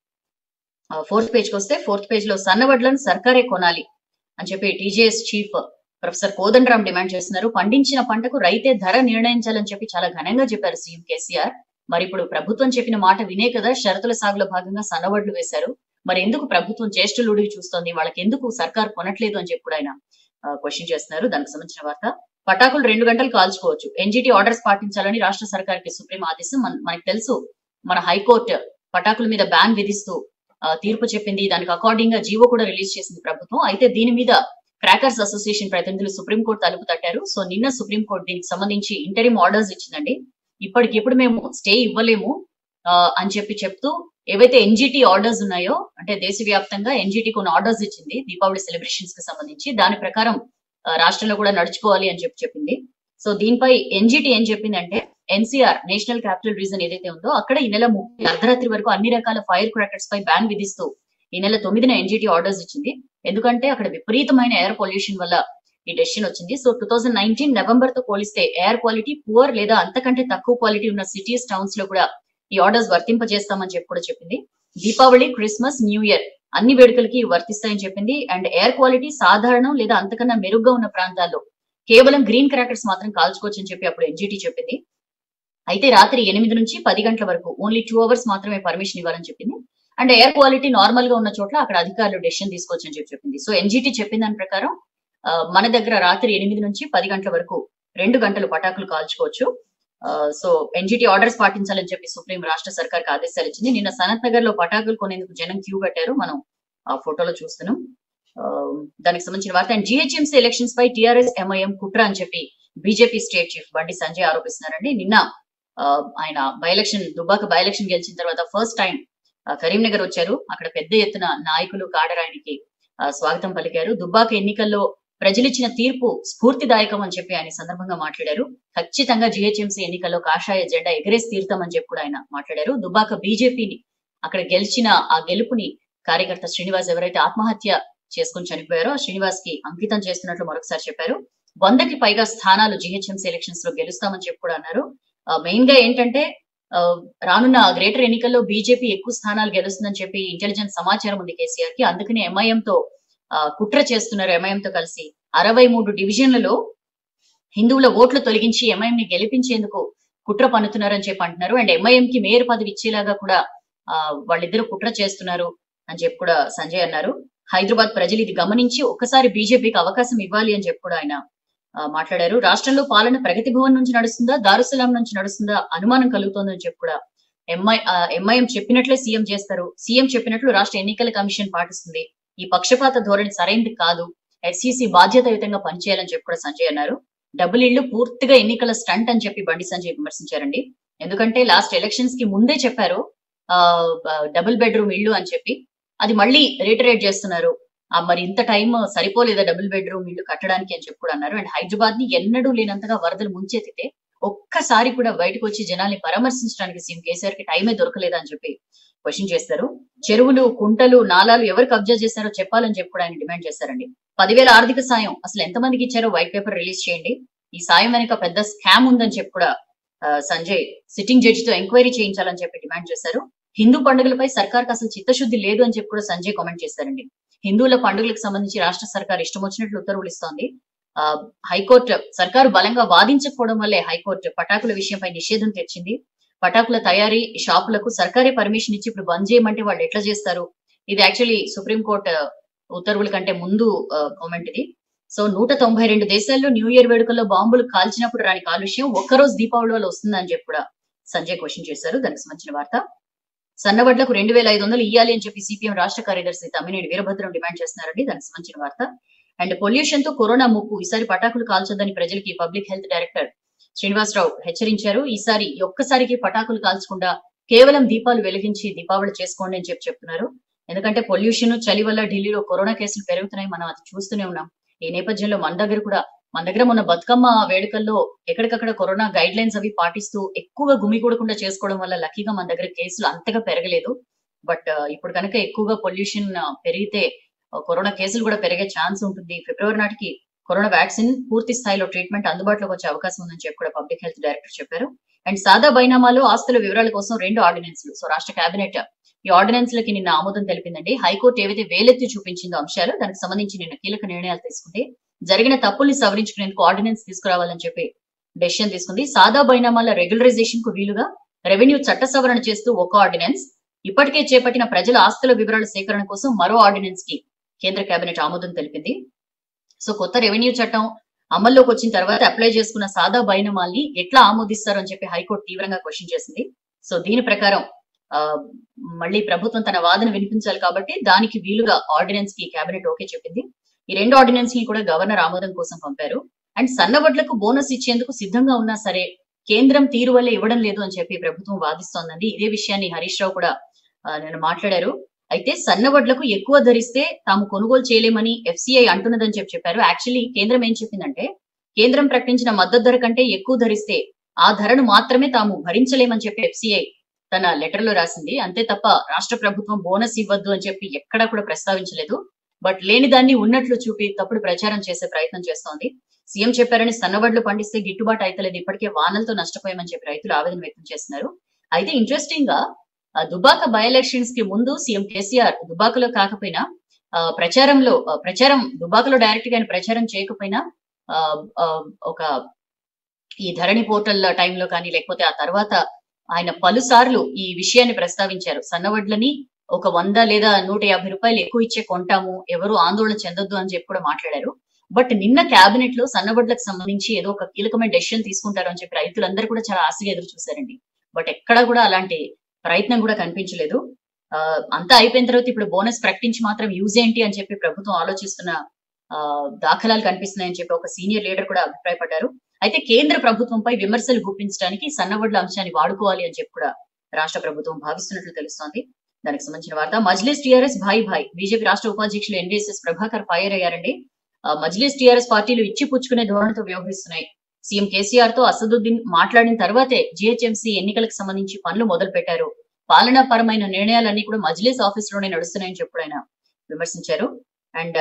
ఫోర్త్ పేజ్ కి వస్తే ఫోర్త్ పేజ్ లో సన్నవడ్లను సర్కారే కొనాలి అని చెప్పి TJS chief professor Kodandaram demand చేస్తున్నారు పండించిన పంటకు రైతే ధర నిర్ణయించాలని చెప్పి చాలా ఘనంగా చెప్పారు సీఎం కేసీఆర్ మరి ఇప్పుడు ప్రభుత్వం చెప్పిన మాట వినే కదా షరతుల సాగులో భాగంగా సన్నవడ్లు వేశారు మరి ఎందుకు ప్రభుత్వం జ్యేష్ఠులుడికి చూస్తోంది వాళ్ళకి ఎందుకు సర్కార్ కొనట్లేదు అని చెప్పి కూడా ఆయన క్వశ్చన్ చేస్తున్నారు దానికి సంబంధించిన వార్త పటాకులు రెండు గంటలు కాల్చుకోవచ్చు ఎన్జిటి ఆర్డర్స్ పాటించాలని రాష్ట్ర సర్కార్కి సుప్రీం ఆదేశం మన- మనకి తెలుసు మన హైకోర్టు పటాకుల మీద బ్యాన్ విధిస్తూ ఆ, తీర్పు చెప్పింది దానికి అకార్డింగ్ గా జీవో కూడా రిలీజ్ చేసింది ప్రభుత్వం అయితే దీని మీద క్రాకర్స్ అసోసియేషన్ ప్రతినిధులు సుప్రీంకోర్టు తలుపు తట్టారు సో నిన్న సుప్రీంకోర్టు దీనికి సంబంధించి ఇంటరిమ్ ఆర్డర్స్ ఇచ్చిందండి ఇప్పటికిప్పుడు మేము స్టే ఇవ్వలేము ఆ, అని చెప్పి చెప్తూ ఏవైతే ఎన్జిటి ఆర్డర్స్ ఉన్నాయో అంటే దేశవ్యాప్తంగా ఎన్జిటి కొన్ని ఆర్డర్స్ ఇచ్చింది దీపావళి సెలబ్రేషన్స్ కి సంబంధించి దాని ప్రకారం ఆ, రాష్ట్రంలో కూడా నడుచుకోవాలి అని చెప్పి చెప్పింది సో దీనిపై ఎన్జిటి ఏం చెప్పిందంటే ఎన్సీఆర్ నేషనల్ క్యాపిటల్ రీజన్ ఏదైతే ఉందో అక్కడ ఈ నెల ముప్పై అర్ధరాత్రి వరకు అన్ని రకాల ఫైర్ క్రాకర్స్ పై బ్యాన్ విధిస్తూ ఈ నెల తొమ్మిదిన ఎన్జిటి ఆర్డర్స్ ఇచ్చింది ఎందుకంటే అక్కడ విపరీతమైన ఎయిర్ పొల్యూషన్ వల్ల ఈ డెసిషన్ వచ్చింది so two thousand nineteen November తో పోలిస్తే ఎయిర్ క్వాలిటీ పువర్ లేదా అంతకంటే తక్కువ క్వాలిటీ ఉన్న సిటీస్ టౌన్స్ లో కూడా ఈ ఆర్డర్స్ వర్తింపజేస్తామని చెప్పి కూడా చెప్పింది దీపావళి క్రిస్మస్ న్యూ ఇయర్ అన్ని వేడుకలకి వర్తిస్తాయని చెప్పింది అండ్ ఎయిర్ క్వాలిటీ సాధారణం లేదా అంతకన్నా మెరుగ్గా ఉన్న ప్రాంతాల్లో కేవలం గ్రీన్ క్రాకర్స్ మాత్రం కాల్చుకోవచ్చు అని చెప్పి అప్పుడు ఎన్జిటి చెప్పింది అయితే రాత్రి ఎనిమిది నుంచి పది గంటల వరకు ఓన్లీ టూ అవర్స్ మాత్రమే పర్మిషన్ ఇవ్వాలని చెప్పింది అండ్ ఎయిర్ క్వాలిటీ నార్మల్ గా ఉన్న చోట్ల అక్కడ అధికారులు డెసిషన్ తీసుకోవచ్చు అని చెప్పి చెప్పింది సో ఎన్జిటి చెప్పిన దాని ప్రకారం ఆ, మన దగ్గర రాత్రి ఎనిమిది నుంచి పది గంటల వరకు రెండు గంటలు పటాకులు కాల్చుకోవచ్చు ఆ, సో ఎన్జిటి ఆర్డర్స్ పాటించాలని చెప్పి సుప్రీం రాష్ట్ర సర్కార్కి ఆదేశాలు ఇచ్చింది నిన్న సనత్ నగర్ లో పటాకులు కొనేందుకు జనం క్యూ కట్టారు మనం ఆ ఫోటోలో చూస్తున్నాం ఆ, దానికి సంబంధించిన వార్త అండ్ జిహెచ్ఎంసీ ఎలక్షన్స్ పై టిఆర్ఎస్ ఎంఐఎం కుట్ర అని చెప్పి బీజేపీ స్టేట్ చీఫ్ బండి సంజయ్ ఆరోపిస్తున్నారండి నిన్న ఆ, ఆయన by election Dubbaka by election గెలిచిన తర్వాత ఫస్ట్ టైం కరీంనగర్ వచ్చారు అక్కడ పెద్ద ఎత్తున నాయకులు కాడర్ ఆయనకి ఆ, స్వాగతం పలికారు దుబ్బాక ఎన్నికల్లో ప్రజలిచ్చిన తీర్పు స్ఫూర్తిదాయకం అని చెప్పి ఆయన ఈ సందర్భంగా మాట్లాడారు ఖచ్చితంగా జిహెచ్ఎంసీ ఎన్నికల్లో కాషాయ జెండా ఎగరేసి తీరుతామని చెప్పి కూడా ఆయన మాట్లాడారు దుబ్బాక బీజేపీని అక్కడ గెలిచిన ఆ గెలుపుని కార్యకర్త శ్రీనివాస్ ఎవరైతే ఆత్మహత్య చేసుకుని చనిపోయారో ఆ శ్రీనివాస్ కి అంకితం చేస్తున్నట్లు మరొకసారి చెప్పారు వందకి పైగా స్థానాలు జిహెచ్ఎంసీ ఎలక్షన్స్ లో గెలుస్తామని చెప్పి కూడా అన్నారు మెయిన్ గా ఏంటంటే ఆ, రానున్న గ్రేటర్ ఎన్నికల్లో బీజేపీ ఎక్కువ స్థానాలు గెలుస్తుందని చెప్పి ఇంటెలిజెన్స్ సమాచారం ఉంది కేసీఆర్ కి అందుకని ఎంఐఎం తో ఆ, కుట్ర చేస్తున్నారు ఎంఐఎం తో కలిసి అరవై మూడు డివిజన్లలో హిందువుల ఓట్లు తొలగించి ఎంఐఎం ని గెలిపించేందుకు కుట్ర పన్నుతున్నారని చెప్పి అంటున్నారు అండ్ ఎంఐఎం కి మేయర్ పదవి ఇచ్చేలాగా కూడా ఆ, వాళ్ళిద్దరు కుట్ర చేస్తున్నారు అని చెప్పి కూడా సంజయ్ అన్నారు హైదరాబాద్ ప్రజలు ఇది గమనించి ఒక్కసారి బీజేపీకి అవకాశం ఇవ్వాలి అని చెప్పి కూడా ఆయన ఆ, మాట్లాడారు రాష్ట్రంలో పాలన ప్రగతి భవన్ నుంచి నడుస్తుందా దారుసలాం నుంచి నడుస్తుందా అనుమానం కలుగుతోందని చెప్పి కూడా ఎంఐ ఆ, ఎంఐఎం చెప్పినట్లే సీఎం చేస్తారు సీఎం చెప్పినట్లు రాష్ట్ర ఎన్నికల కమిషన్ పాటిస్తుంది ఈ పక్షపాత ధోరణి సరైనది కాదు ఎస్సీసీ బాధ్యతాయుతంగా పనిచేయాలని చెప్పి కూడా సంజయ్ అన్నారు డబుల్ ఇళ్లు పూర్తిగా ఎన్నికల స్టంట్ అని చెప్పి బండి సంజయ్ విమర్శించారండి ఎందుకంటే లాస్ట్ ఎలక్షన్స్ కి ముందే చెప్పారు ఆ డబుల్ బెడ్రూమ్ ఇల్లు అని చెప్పి అది మళ్ళీ రీటరేట్ చేస్తున్నారు ఆ మరి ఇంత టైం సరిపోలేదా డబుల్ బెడ్రూమ్ ఇల్లు కట్టడానికి అని చెప్పి కూడా అన్నారు అండ్ హైదరాబాద్ ని ఎన్నడూ లేనంతగా వరదలు ముంచెత్తితే ఒక్కసారి కూడా బయటకు వచ్చి జనాల్ని పరామర్శించడానికి సీఎం కేసీఆర్ కి టైమే దొరకలేదా అని చెప్పి క్వశ్చన్ చేస్తారు చెరువులు కుంటలు నాలాలు ఎవరు కబ్జా చేశారో చెప్పాలని చెప్పి కూడా ఆయన డిమాండ్ చేశారండి పదివేల ఆర్థిక సాయం అసలు ఎంతమందికి ఇచ్చారో వైట్ పేపర్ రిలీజ్ చేయండి ఈ సాయం వెనక పెద్ద స్కామ్ ఉందని చెప్పి కూడా ఆ, సంజయ్ సిట్టింగ్ జడ్జి తో ఎంక్వైరీ చేయించాలని చెప్పి డిమాండ్ చేశారు హిందూ పండుగలపై సర్కార్కి అసలు చిత్తశుద్ధి లేదు అని చెప్పి కూడా సంజయ్ కామెంట్ చేశారండి హిందువుల పండుగలకు సంబంధించి రాష్ట్ర సర్కార్ ఇష్టం వచ్చినట్లు ఉత్తర్వులు ఇస్తోంది ఆ, హైకోర్టు సర్కారు బలంగా వాదించకపోవడం వల్లే హైకోర్టు పటాకుల విషయంపై నిషేధం తెచ్చింది పటాకుల తయారీ షాపులకు సర్కారే పర్మిషన్ ఇచ్చి ఇప్పుడు బంద్ చేయమంటే వాళ్ళు ఎట్లా చేస్తారు ఇది యాక్చువల్లీ సుప్రీంకోర్టు ఉత్తర్వుల కంటే ముందు కామెంట్ ఇది సో నూట తొంభై రెండు దేశాల్లో న్యూ ఇయర్ వేడుకల్లో బాంబులు కాల్చినప్పుడు రాని కాలుష్యం ఒక్కరోజు దీపావళి వల్ల వస్తుందని చెప్పి కూడా సంజయ్ క్వశ్చన్ చేశారు దానికి సంబంధించిన వార్త సన్నవడ్లకు రెండు వేల ఐదు వందలు ఇవ్వాలి అని చెప్పి సిపిఎం రాష్ట్ర కార్యదర్శి తమ్మినేని వీరభద్రం డిమాండ్ చేస్తున్నారండి దానికి సంబంధించిన వార్త అండ్ పొల్యూషన్ తో కరోనా ముప్పు ఈసారి పటాకులు కాల్చొద్దని ప్రజలకి పబ్లిక్ హెల్త్ డైరెక్టర్ శ్రీనివాసరావు హెచ్చరించారు ఈసారి ఈ ఒక్కసారికి పటాకులు కాల్చకుండా కేవలం దీపాలు వెలిగించి దీపావళి చేసుకోండి అని చెప్పి చెప్తున్నారు ఎందుకంటే పొల్యూషన్ చలి వల్ల ఢిల్లీలో కరోనా కేసులు పెరుగుతున్నాయి మనం అది చూస్తూనే ఉన్నాం ఈ నేపథ్యంలో మన దగ్గర కూడా మన దగ్గర మొన్న బతుకమ్మ వేడుకల్లో ఎక్కడికక్కడ కరోనా గైడ్ లైన్స్ అవి పాటిస్తూ ఎక్కువగా గుమిగూడకుండా చేసుకోవడం వల్ల లక్కీగా మన దగ్గర కేసులు అంతగా పెరగలేదు బట్ ఇప్పుడు కనుక ఎక్కువగా పొల్యూషన్ పెరిగితే ఆ, కరోనా కేసులు కూడా పెరిగే ఛాన్స్ ఉంటుంది ఫిబ్రవరి నాటికి కరోనా వ్యాక్సిన్ పూర్తి స్థాయిలో ట్రీట్మెంట్ అందుబాటులోకి వచ్చే అవకాశం ఉందని చెప్పి కూడా పబ్లిక్ హెల్త్ డైరెక్టర్ చెప్పారు అండ్ సాదా బైనామాలో ఆస్తుల వివరాల కోసం రెండు ఆర్డినెన్స్లు సో రాష్ట్ర కేబినెట్ ఈ ఆర్డినెన్స్ లకి నిన్న ఆమోదం తెలిపిందండి హైకోర్టు ఏవైతే వేలెత్తి చూపించిందో అంశాలు దానికి సంబంధించి నిన్న కీలక నిర్ణయాలు తీసుకుంటే జరిగిన తప్పుల్ని సవరించుకునేందుకు ఆర్డినెన్స్ తీసుకురావాలని చెప్పి డెసిషన్ తీసుకుంది సాదా బైనామాల రెగ్యులరైజేషన్ కు వీలుగా రెవెన్యూ చట్ట సవరణ చేస్తూ ఒక ఆర్డినెన్స్ ఇప్పటికే చేపట్టిన ప్రజల ఆస్తుల వివరాల సేకరణ కోసం మరో ఆర్డినెన్స్ కి కేంద్ర కేబినెట్ ఆమోదం తెలిపింది సో కొత్త రెవెన్యూ చట్టం అమల్లోకి వచ్చిన తర్వాత అప్లై చేసుకున్న సాదా బైనమాల్ని ఎట్లా ఆమోదిస్తారు అని చెప్పి హైకోర్టు తీవ్రంగా క్వశ్చన్ చేసింది సో దీని ప్రకారం ఆ, మళ్ళీ ప్రభుత్వం తన వాదన వినిపించాలి కాబట్టి దానికి వీలుగా ఆర్డినెన్స్ కి కేబినెట్ ఓకే చెప్పింది ఈ రెండు ఆర్డినెన్స్ ని కూడా గవర్నర్ ఆమోదం కోసం పంపారు అండ్ సన్నవడ్లకు బోనస్ ఇచ్చేందుకు సిద్ధంగా ఉన్నా సరే కేంద్రం తీరు వల్ల ఇవ్వడం లేదు అని చెప్పి ప్రభుత్వం వాదిస్తోందండి ఇదే విషయాన్ని హరీష్ రావు కూడా ఆ, నిన్న మాట్లాడారు అయితే సన్నవడ్లకు ఎక్కువ ధరిస్తే తాము కొనుగోలు చేయలేమని ఎఫ్సిఐ అంటున్నదని చెప్పి చెప్పారు యాక్చువల్లీ కేంద్రం ఏం చెప్పిందంటే కేంద్రం ప్రకటించిన మద్దతు ధర కంటే ఎక్కువ ధరిస్తే ఆ ధరను మాత్రమే తాము భరించలేమని చెప్పి ఎఫ్సిఐ తన లెటర్ లో రాసింది అంతే తప్ప రాష్ట్ర ప్రభుత్వం బోనస్ ఇవ్వద్దు అని చెప్పి ఎక్కడా కూడా ప్రస్తావించలేదు బట్ లేని దాన్ని ఉన్నట్లు చూపి తప్పుడు ప్రచారం చేసే ప్రయత్నం చేస్తోంది సీఎం చెప్పారని సన్నవడ్లు పండిస్తే గిట్టుబాటు అయితలేదు ఇప్పటికే వానలతో నష్టపోయామని చెప్పి రైతులు ఆవేదన వ్యక్తం చేస్తున్నారు అయితే ఇంట్రెస్టింగ్ గా ఆ, దుబాక బై ఎలక్షన్స్ కి ముందు సీఎం కేసీఆర్ దుబాకలో కాకపోయినా ఆ, ప్రచారంలో ఆ, ప్రచారం దుబాకలో డైరెక్ట్ గా ఆయన ప్రచారం చేయకపోయినా ఆ, ఆ, ఒక ఈ ధరణి పోర్టల్ టైంలో కానీ లేకపోతే ఆ తర్వాత ఆయన పలుసార్లు ఈ విషయాన్ని ప్రస్తావించారు సన్నవడ్లని ఒక వంద లేదా నూట యాభై రూపాయలు ఎక్కువ ఇచ్చే కొంటాము ఎవరు ఆందోళన చెందొద్దు అని చెప్పి కూడా మాట్లాడారు బట్ నిన్న కేబినెట్ లో సన్నవడ్లకు సంబంధించి ఏదో ఒక కీలకమైన డెసిషన్ తీసుకుంటారు అని చెప్పి రైతులందరూ కూడా చాలా ఆశగా ఎదురు చూశారండి బట్ ఎక్కడా కూడా అలాంటి ప్రయత్నం కూడా కనిపించలేదు ఆ, అంతా అయిపోయిన తర్వాత ఇప్పుడు బోనస్ ప్రకటించి మాత్రం యూజ్ ఏంటి అని చెప్పి ప్రభుత్వం ఆలోచిస్తున్న ఆ, దాఖలాలు కనిపిస్తున్నాయని చెప్పి ఒక సీనియర్ లీడర్ కూడా అభిప్రాయపడ్డారు అయితే కేంద్ర ప్రభుత్వంపై విమర్శలు గుప్పించడానికి సన్నవడ్ల అంశాన్ని వాడుకోవాలి అని చెప్పి కూడా రాష్ట్ర ప్రభుత్వం భావిస్తున్నట్లు తెలుస్తోంది దానికి సంబంధించిన వార్త మజ్లిస్ టీఆర్ఎస్ భాయ్ భాయ్ బీజేపీ రాష్ట్ర ఉపాధ్యక్షులు ఎన్డీఎస్ఎస్ ప్రభాకర్ ఫైర్ అయ్యారండి ఆ, మజ్లిస్ టీఆర్ఎస్ పార్టీలు ఇచ్చి పుచ్చుకునే ధోరణితో వ్యవహరిస్తున్నాయి సీఎం కేసీఆర్ తో అసదుద్దీన్ మాట్లాడిన తర్వాతే జీహెచ్ఎంసీ ఎన్నికలకు సంబంధించి పనులు మొదలు పెట్టారు పాలనా పరమైన నిర్ణయాలన్నీ కూడా మజ్లిస్ ఆఫీస్ లోనే నడుస్తున్నాయని చెప్పి ఆయన విమర్శించారు అండ్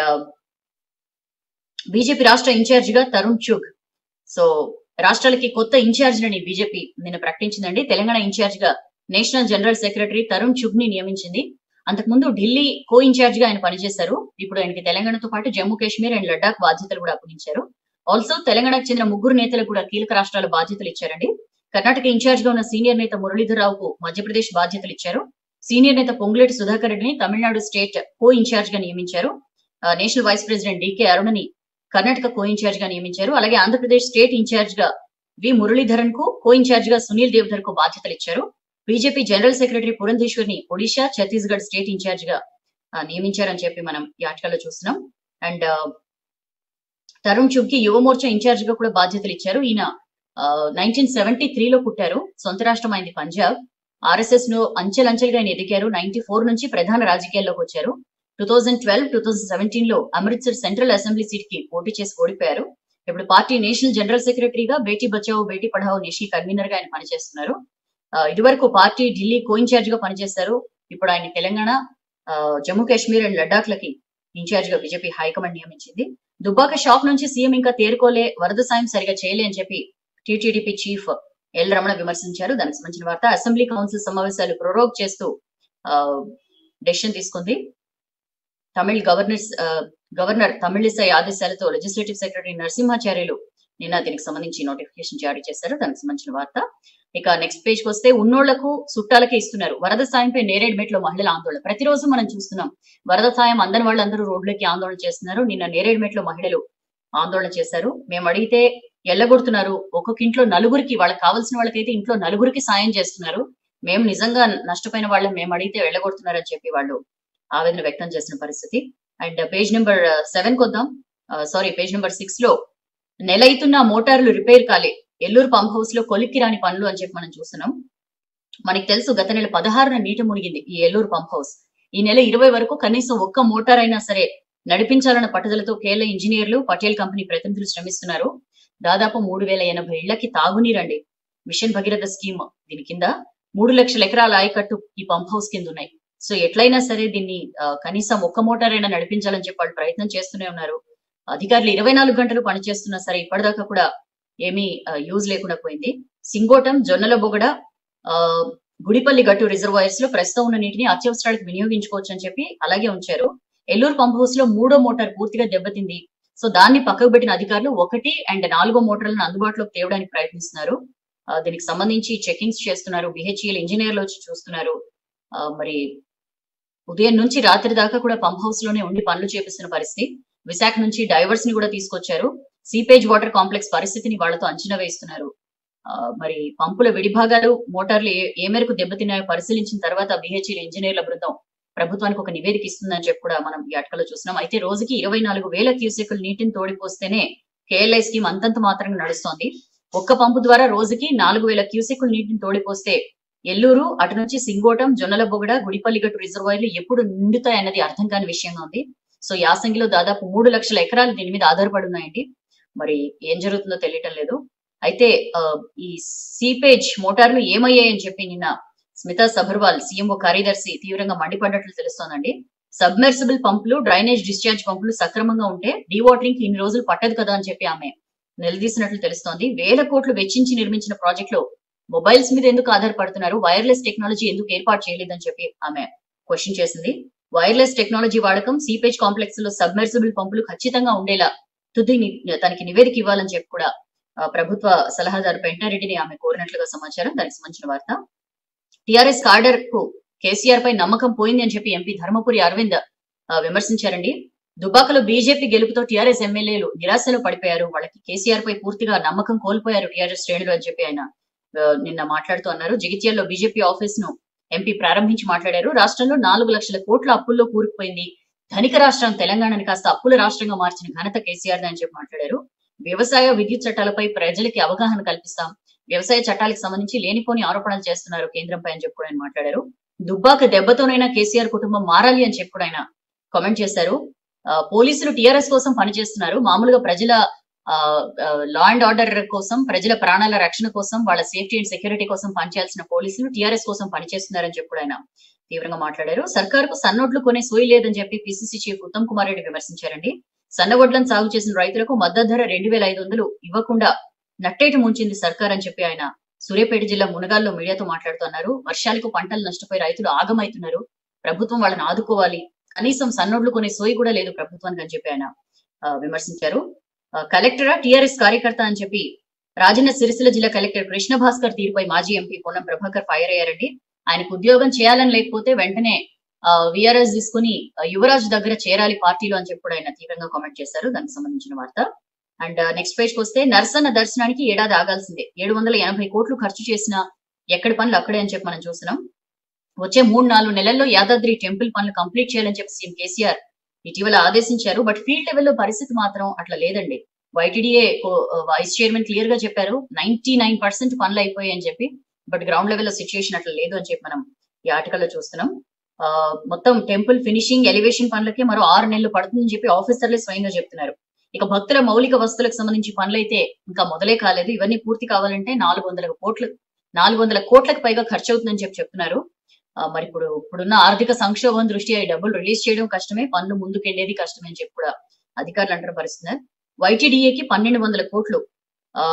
బీజేపీ రాష్ట్ర ఇన్ఛార్జ్ గా తరుణ్ చుగ్ సో రాష్ట్రాలకి కొత్త ఇన్ఛార్జ్లని బీజేపీ నిన్న ప్రకటించిందండి తెలంగాణ ఇన్ఛార్జ్ గా national general secretary Tarun Chugh ని నియమించింది అంతకుముందు ఢిల్లీ కో ఇన్ఛార్జ్ గా ఆయన పనిచేశారు ఇప్పుడు ఆయనకి తెలంగాణతో పాటు జమ్మూ కాశ్మీర్ అండ్ లడ్డాఖ్ బాధ్యతలు కూడా అప్పగించారు ఆల్సో తెలంగాణకు చెందిన ముగ్గురు నేతలకు కూడా కీలక రాష్ట్రాల బాధ్యతలు ఇచ్చారండి కర్ణాటక ఇన్ఛార్జ్ గా ఉన్న సీనియర్ నేత మురళీధర్ రావుకు మధ్యప్రదేశ్ బాధ్యతలు ఇచ్చారు సీనియర్ నేత పొంగులేటి సుధాకర్ రెడ్డిని తమిళనాడు స్టేట్ కో ఇన్ఛార్జ్ గా నియమించారు ఆ, నేషనల్ వైస్ ప్రెసిడెంట్ డికే అరుణని కర్ణాటక కో ఇన్ఛార్జ్ గా నియమించారు అలాగే ఆంధ్రప్రదేశ్ స్టేట్ ఇన్ఛార్జ్ గా వి మురళీధరన్ కు కో ఇన్ఛార్జ్ గా సునీల్ దేవ్ధర్ కు బాధ్యతలు ఇచ్చారు బీజేపీ జనరల్ సెక్రటరీ పురంధేశ్వర్ ని ఒడిశా ఛత్తీస్గఢ్ స్టేట్ ఇన్ఛార్జ్ గా ఆ, నియమించారని చెప్పి మనం ఈ ఆర్టికల్లో చూస్తున్నాం అండ్ తరుణ్ చుగ్కి యువ మోర్చా ఇన్ఛార్జ్ గా కూడా బాధ్యతలు ఇచ్చారు ఈయన నైన్టీన్ సెవెంటీ త్రీలో పుట్టారు సొంత రాష్ట్రం అయింది పంజాబ్ ఆర్ఎస్ఎస్ ను అంచెలంచెలుగా ఆయన ఎదిగారు నైన్టీ ఫోర్ నుంచి ప్రధాన రాజకీయాల్లోకి వచ్చారు two thousand twelve two thousand seventeen లో అమృత్సర్ సెంట్రల్ అసెంబ్లీ సీట్ కి పోటీ చేసి ఓడిపోయారు ఇప్పుడు పార్టీ నేషనల్ జనరల్ సెక్రటరీగా బేటీ బచావో బేటీ పఢావో నేషనల్ కన్వీనర్ గా ఆయన పనిచేస్తున్నారు ఆ, ఇదివరకు పార్టీ ఢిల్లీ కో ఇన్ఛార్జ్ గా పనిచేస్తారు ఇప్పుడు ఆయన తెలంగాణ ఆ, జమ్మూ కాశ్మీర్ అండ్ లడాక్ లకి ఇన్ఛార్జ్ గా బీజేపీ హైకమాండ్ నియమించింది దుబ్బాక షాక్ నుంచి సీఎం ఇంకా తేరుకోలే వరద సాయం సరిగా చేయలే అని చెప్పి టీటీడీపీ చీఫ్ ఎల్ రమణ విమర్శించారు దానికి సంబంధించిన వార్త అసెంబ్లీ కౌన్సిల్ సమావేశాలు ప్రొరోగ్ చేస్తూ డెసిషన్ తీసుకుంది తమిళ్ గవర్నర్స్ గవర్నర్ తమిళిసై ఆదేశాలతో లెజిస్లేటివ్ సెక్రటరీ నరసింహాచార్యులు నిన్న దీనికి సంబంధించి నోటిఫికేషన్ జారీ చేశారు దానికి సంబంధించిన వార్త ఇక నెక్స్ట్ పేజ్ కి వస్తే ఉన్నోళ్లకు చుట్టాలకే ఇస్తున్నారు వరద సాయంపై నేరేడ్మెట్లో మహిళల ఆందోళన ప్రతిరోజు మనం చూస్తున్నాం వరద సాయం అందని వాళ్ళందరూ రోడ్లకి ఆందోళన చేస్తున్నారు నిన్న నేరేడ్మెట్లో మహిళలు ఆందోళన చేశారు మేము అడిగితే ఎల్లగొడుతున్నారు ఒక్కొక్క ఇంట్లో నలుగురికి వాళ్ళకి కావాల్సిన వాళ్ళకైతే ఇంట్లో నలుగురికి సాయం చేస్తున్నారు మేము నిజంగా నష్టపోయిన వాళ్ళని మేము అడిగితే వెళ్ళగొడుతున్నారు అని చెప్పి వాళ్ళు ఆవేదన వ్యక్తం చేసిన పరిస్థితి అండ్ పేజ్ నెంబర్ సెవెన్ కొద్దాం సారీ పేజ్ నెంబర్ సిక్స్ లో నెలైతున్న మోటార్లు రిపేర్ కాలే ఎల్లూరు పంప్ హౌస్ లో కొలిక్కి రాని పనులు అని చెప్పి మనం చూస్తున్నాం మనకి తెలుసు గత నెల పదహారున నీట మునిగింది ఈ ఎల్లూరు పంప్ హౌస్ ఈ నెల ఇరవై వరకు కనీసం ఒక్క మోటార్ అయినా సరే నడిపించాలన్న పట్టుదలతో కేరళ ఇంజనీర్లు పటేల్ కంపెనీ ప్రతినిధులు శ్రమిస్తున్నారు దాదాపు మూడు వేల ఎనభై ఇళ్లకి తాగునీరండి మిషన్ భగీరథ స్కీమ్ దీని కింద మూడు లక్షల ఎకరాల ఆయకట్టు ఈ పంప్ హౌస్ కింద ఉన్నాయి సో ఎట్లయినా సరే దీన్ని ఆ, కనీసం ఒక్క మోటార్ అయినా నడిపించాలని చెప్పి వాళ్ళు ప్రయత్నం చేస్తూనే ఉన్నారు అధికారులు ఇరవై నాలుగు గంటలు పనిచేస్తున్నా సరే ఇప్పటిదాకా కూడా ఏమీ యూజ్ లేకుండా పోయింది సింగోటం జొన్నల బొగడ ఆ, గుడిపల్లి గట్టు రిజర్వాయర్స్ లో ప్రస్తుతం ఉన్న నీటిని అత్యవసరాలకు వినియోగించుకోవచ్చు అని చెప్పి అలాగే ఉంచారు ఎల్లూరు పంప్ హౌస్ లో మూడో మోటార్ పూర్తిగా దెబ్బతింది సో దాన్ని పక్కకు పెట్టిన అధికారులు ఒకటి అండ్ నాలుగో మోటార్లను అందుబాటులోకి తేవడానికి ప్రయత్నిస్తున్నారు ఆ, దీనికి సంబంధించి చెకింగ్స్ చేస్తున్నారు బిహెచ్ఈఎల్ ఇంజనీర్లు వచ్చి చూస్తున్నారు ఆ, మరి ఉదయం నుంచి రాత్రి దాకా కూడా పంప్ హౌస్ లోనే ఉండి పనులు చేపిస్తున్న పరిస్థితి విశాఖ నుంచి డైవర్స్ ని కూడా తీసుకొచ్చారు సీపేజ్ వాటర్ కాంప్లెక్స్ పరిస్థితిని వాళ్ళతో అంచనా వేస్తున్నారు ఆ, మరి పంపుల విడిభాగాలు మోటార్లు ఏ- ఏ మేరకు దెబ్బతిన్నాయో పరిశీలించిన తర్వాత బిహెచ్ఈ ఇంజనీర్ల బృందం ప్రభుత్వానికి ఒక నివేదిక ఇస్తుందని చెప్పి కూడా మనం ఈ అటకలో చూస్తున్నాం అయితే రోజుకి ఇరవై నాలుగు వేల క్యూసెక్కులు నీటిని తోడిపోస్తేనే కేఎల్ఐ స్కీమ్ అంతంత మాత్రంగా నడుస్తోంది ఒక్క పంపు ద్వారా రోజుకి నాలుగు వేల క్యూసెక్కులు నీటిని తోడిపోస్తే ఎల్లూరు అటు నుంచి సింగోటం జొన్నల బొగడ గుడిపల్లిగట్టు రిజర్వాయర్లు ఎప్పుడు నిండుతాయన్నది అర్థం కాని విషయంగా ఉంది సో యాసంగిలో దాదాపు మూడు లక్షల ఎకరాలు దీని మీద ఆధారపడి ఉన్నాయండి మరి ఏం జరుగుతుందో తెలియటం లేదు అయితే ఆ, ఈ సీపేజ్ మోటార్లు ఏమయ్యాయని చెప్పి నిన్న స్మితా సబర్వాల్ సీఎంఓ కార్యదర్శి తీవ్రంగా మండిపడ్డట్లు తెలుస్తోందండి సబ్మెర్సిబుల్ పంపులు డ్రైనేజ్ డిశ్చార్జ్ పంపులు సక్రమంగా ఉంటే డీవాటరింగ్ ఇన్ని రోజులు పట్టదు కదా అని చెప్పి ఆమె నిలదీసినట్లు తెలుస్తోంది వేల కోట్లు వెచ్చించి నిర్మించిన ప్రాజెక్ట్ లో మొబైల్స్ మీద ఎందుకు ఆధారపడుతున్నారు వైర్లెస్ టెక్నాలజీ ఎందుకు ఏర్పాటు చేయలేదని చెప్పి ఆమె క్వశ్చన్ చేసింది వైర్లెస్ టెక్నాలజీ వాడకం సీపేజ్ కాంప్లెక్స్ లో సబ్మెర్సిబుల్ పంపులు ఖచ్చితంగా ఉండేలా తుది ని- తనకి నివేదిక ఇవ్వాలని చెప్పి కూడా ఆ, ప్రభుత్వ సలహాదారు పెంటారెడ్డిని ఆమె కోరినట్లుగా సమాచారం దానికి సంబంధించిన వార్త టిఆర్ఎస్ కార్డర్ కు కేసీఆర్ పై నమ్మకం పోయింది అని చెప్పి ఎంపీ ధర్మపురి అరవింద్ ఆ, విమర్శించారండి దుబాకలో బీజేపీ గెలుపుతో టీఆర్ఎస్ ఎమ్మెల్యేలు నిరాశలో పడిపోయారు వాళ్ళకి కేసీఆర్ పై పూర్తిగా నమ్మకం కోల్పోయారు టీఆర్ఎస్ శ్రేణులు అని చెప్పి ఆయన ఆ, నిన్న మాట్లాడుతూ అన్నారు జగిత్యాల్లో బీజేపీ ఆఫీస్ ను ఎంపీ ప్రారంభించి మాట్లాడారు రాష్ట్రంలో నాలుగు లక్షల కోట్ల అప్పుల్లో కూరుకుపోయింది ధనిక రాష్ట్రం తెలంగాణని కాస్త అప్పుల రాష్ట్రంగా మార్చిన ఘనత కేసీఆర్ అని చెప్పి మాట్లాడారు వ్యవసాయ విద్యుత్ చట్టాలపై ప్రజలకి అవగాహన కల్పిస్తాం వ్యవసాయ చట్టాలకు సంబంధించి లేనిపోని ఆరోపణలు చేస్తున్నారు కేంద్రంపై అని చెప్పి కూడా ఆయన మాట్లాడారు దుబ్బాక దెబ్బతోనైనా కేసీఆర్ కుటుంబం మారాలి అని చెప్పి కూడా ఆయన కామెంట్ చేశారు ఆ, పోలీసులు టీఆర్ఎస్ కోసం పనిచేస్తున్నారు మామూలుగా ప్రజల లా అండ్ ఆర్డర్ కోసం ప్రజల ప్రాణాల రక్షణ కోసం వాళ్ళ సేఫ్టీ అండ్ సెక్యూరిటీ కోసం పనిచేయాల్సిన పోలీసులు టీఆర్ఎస్ కోసం పనిచేస్తున్నారని చెప్పి కూడా ఆయన తీవ్రంగా మాట్లాడారు సర్కారుకు సన్నోడ్లు కొనే సోయి లేదని చెప్పి పిసిసి చీఫ్ ఉత్తమ్ కుమార్ రెడ్డి విమర్శించారండి సన్నవడ్లను సాగు చేసిన రైతులకు మద్దతు ధర రెండు వేల ఐదు వందలు ఇవ్వకుండా నట్టేటి ముంచింది సర్కార్ అని చెప్పి ఆయన సూర్యాపేట జిల్లా మునగాల్లో మీడియాతో మాట్లాడుతున్నారు వర్షాలకు పంటలు నష్టపోయి రైతులు ఆగమైతున్నారు ప్రభుత్వం వాళ్ళని ఆదుకోవాలి కనీసం సన్నోడ్లు కొనే సోయి కూడా లేదు ప్రభుత్వానికి అని చెప్పి ఆయన ఆ, విమర్శించారు ఆ, కలెక్టరా టిఆర్ఎస్ కార్యకర్త అని చెప్పి రాజన్న సిరిసిల్ల జిల్లా కలెక్టర్ కృష్ణ భాస్కర్ తీరుపై మాజీ ఎంపీ పొన్నం ప్రభాకర్ ఫైర్ అయ్యారండి ఆయనకు ఉద్యోగం చేయాలని లేకపోతే వెంటనే విఆర్ఎస్ తీసుకుని ఆ, యువరాజ్ దగ్గర చేరాలి పార్టీలో అని చెప్పి కూడా ఆయన తీవ్రంగా కామెంట్ చేశారు దానికి సంబంధించిన వార్త అండ్ నెక్స్ట్ పేజ్ కి వస్తే నర్సన్న దర్శనానికి ఏడాది ఆగాల్సిందే ఏడు వందల ఎనభై కోట్లు ఖర్చు చేసిన ఎక్కడి పనులు అక్కడే అని చెప్పి మనం చూస్తున్నాం వచ్చే మూడు నాలుగు నెలల్లో యాదాద్రి టెంపుల్ పనులు కంప్లీట్ చేయాలని చెప్పి సీఎం కేసీఆర్ ఇటీవల ఆదేశించారు బట్ ఫీల్డ్ లెవెల్లో పరిస్థితి మాత్రం అట్లా లేదండి వైటీడీఏ వైస్ చైర్మన్ క్లియర్ గా చెప్పారు నైన్టీ నైన్ పర్సెంట్ పనులు అయిపోయాయి అని చెప్పి బట్ గ్రౌండ్ లెవెల్లో సిచ్యుయేషన్ అట్లా లేదు అని చెప్పి మనం ఈ ఆర్టికల్లో చూస్తున్నాం ఆ, మొత్తం టెంపుల్ ఫినిషింగ్ ఎలివేషన్ పనులకి మరో ఆరు నెలలు పడుతుందని చెప్పి ఆఫీసర్లే స్వయంగా చెప్తున్నారు ఇక భక్తుల మౌలిక వస్తువులకు సంబంధించి పనులైతే ఇంకా మొదలే కాలేదు ఇవన్నీ పూర్తి కావాలంటే నాలుగు వందల కోట్లు నాలుగు వందల కోట్లకు పైగా ఖర్చు అవుతుందని చెప్పి చెప్తున్నారు ఆ, మరి ఇప్పుడు ఇప్పుడున్న ఆర్థిక సంక్షోభం దృష్ట్యా ఈ డబ్బులు రిలీజ్ చేయడం కష్టమే పనులు ముందుకెళ్లేది కష్టమే అని చెప్పి కూడా అధికారులు అంటున్న పరిస్థితి వైటీడీఏకి పన్నెండు వందల కోట్లు ఆ,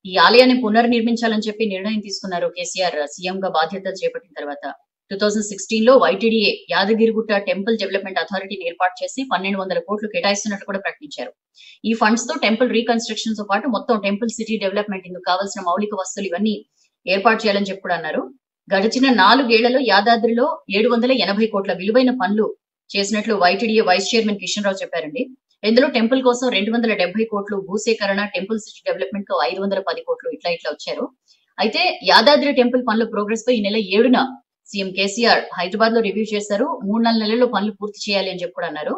ఈ ఆలయాన్ని పునర్నిర్మించాలని చెప్పి నిర్ణయం తీసుకున్నారు కేసీఆర్ సీఎం గా బాధ్యతలు చేపట్టిన తర్వాత టూ థౌజండ్ సిక్స్టీన్ లో వైటీడీఏ యాదగిరిగుట్ట టెంపుల్ డెవలప్మెంట్ అథారిటీని ఏర్పాటు చేసి పన్నెండు వందల కోట్లు కేటాయిస్తున్నట్లు కూడా ప్రకటించారు ఈ ఫండ్స్ తో టెంపుల్ రీకన్స్ట్రక్షన్ తో పాటు మొత్తం టెంపుల్ సిటీ డెవలప్మెంట్ ఇందుకు కావాల్సిన మౌలిక వస్తువులు ఇవన్నీ ఏర్పాటు చేయాలని చెప్పి కూడా అన్నారు గడిచిన నాలుగేళ్లలో యాదాద్రిలో ఏడు వందల ఎనభై కోట్ల విలువైన పనులు చేసినట్లు YTDA vice chairman Kishan Rao చెప్పారండి ఇందులో టెంపుల్ కోసం రెండు వందల డెబ్బై కోట్లు భూసేకరణ టెంపుల్ సిటీ డెవలప్మెంట్ కు ఐదు వందల పది కోట్లు ఇట్లా ఇట్లా వచ్చారు అయితే యాదాద్రి టెంపుల్ పనుల ప్రోగ్రెస్ పై ఈ నెల ఏడున సీఎం కేసీఆర్ హైదరాబాద్ లో రివ్యూ చేశారు మూడు నాలుగు నెలల్లో పనులు పూర్తి చేయాలి అని చెప్పి కూడా అన్నారు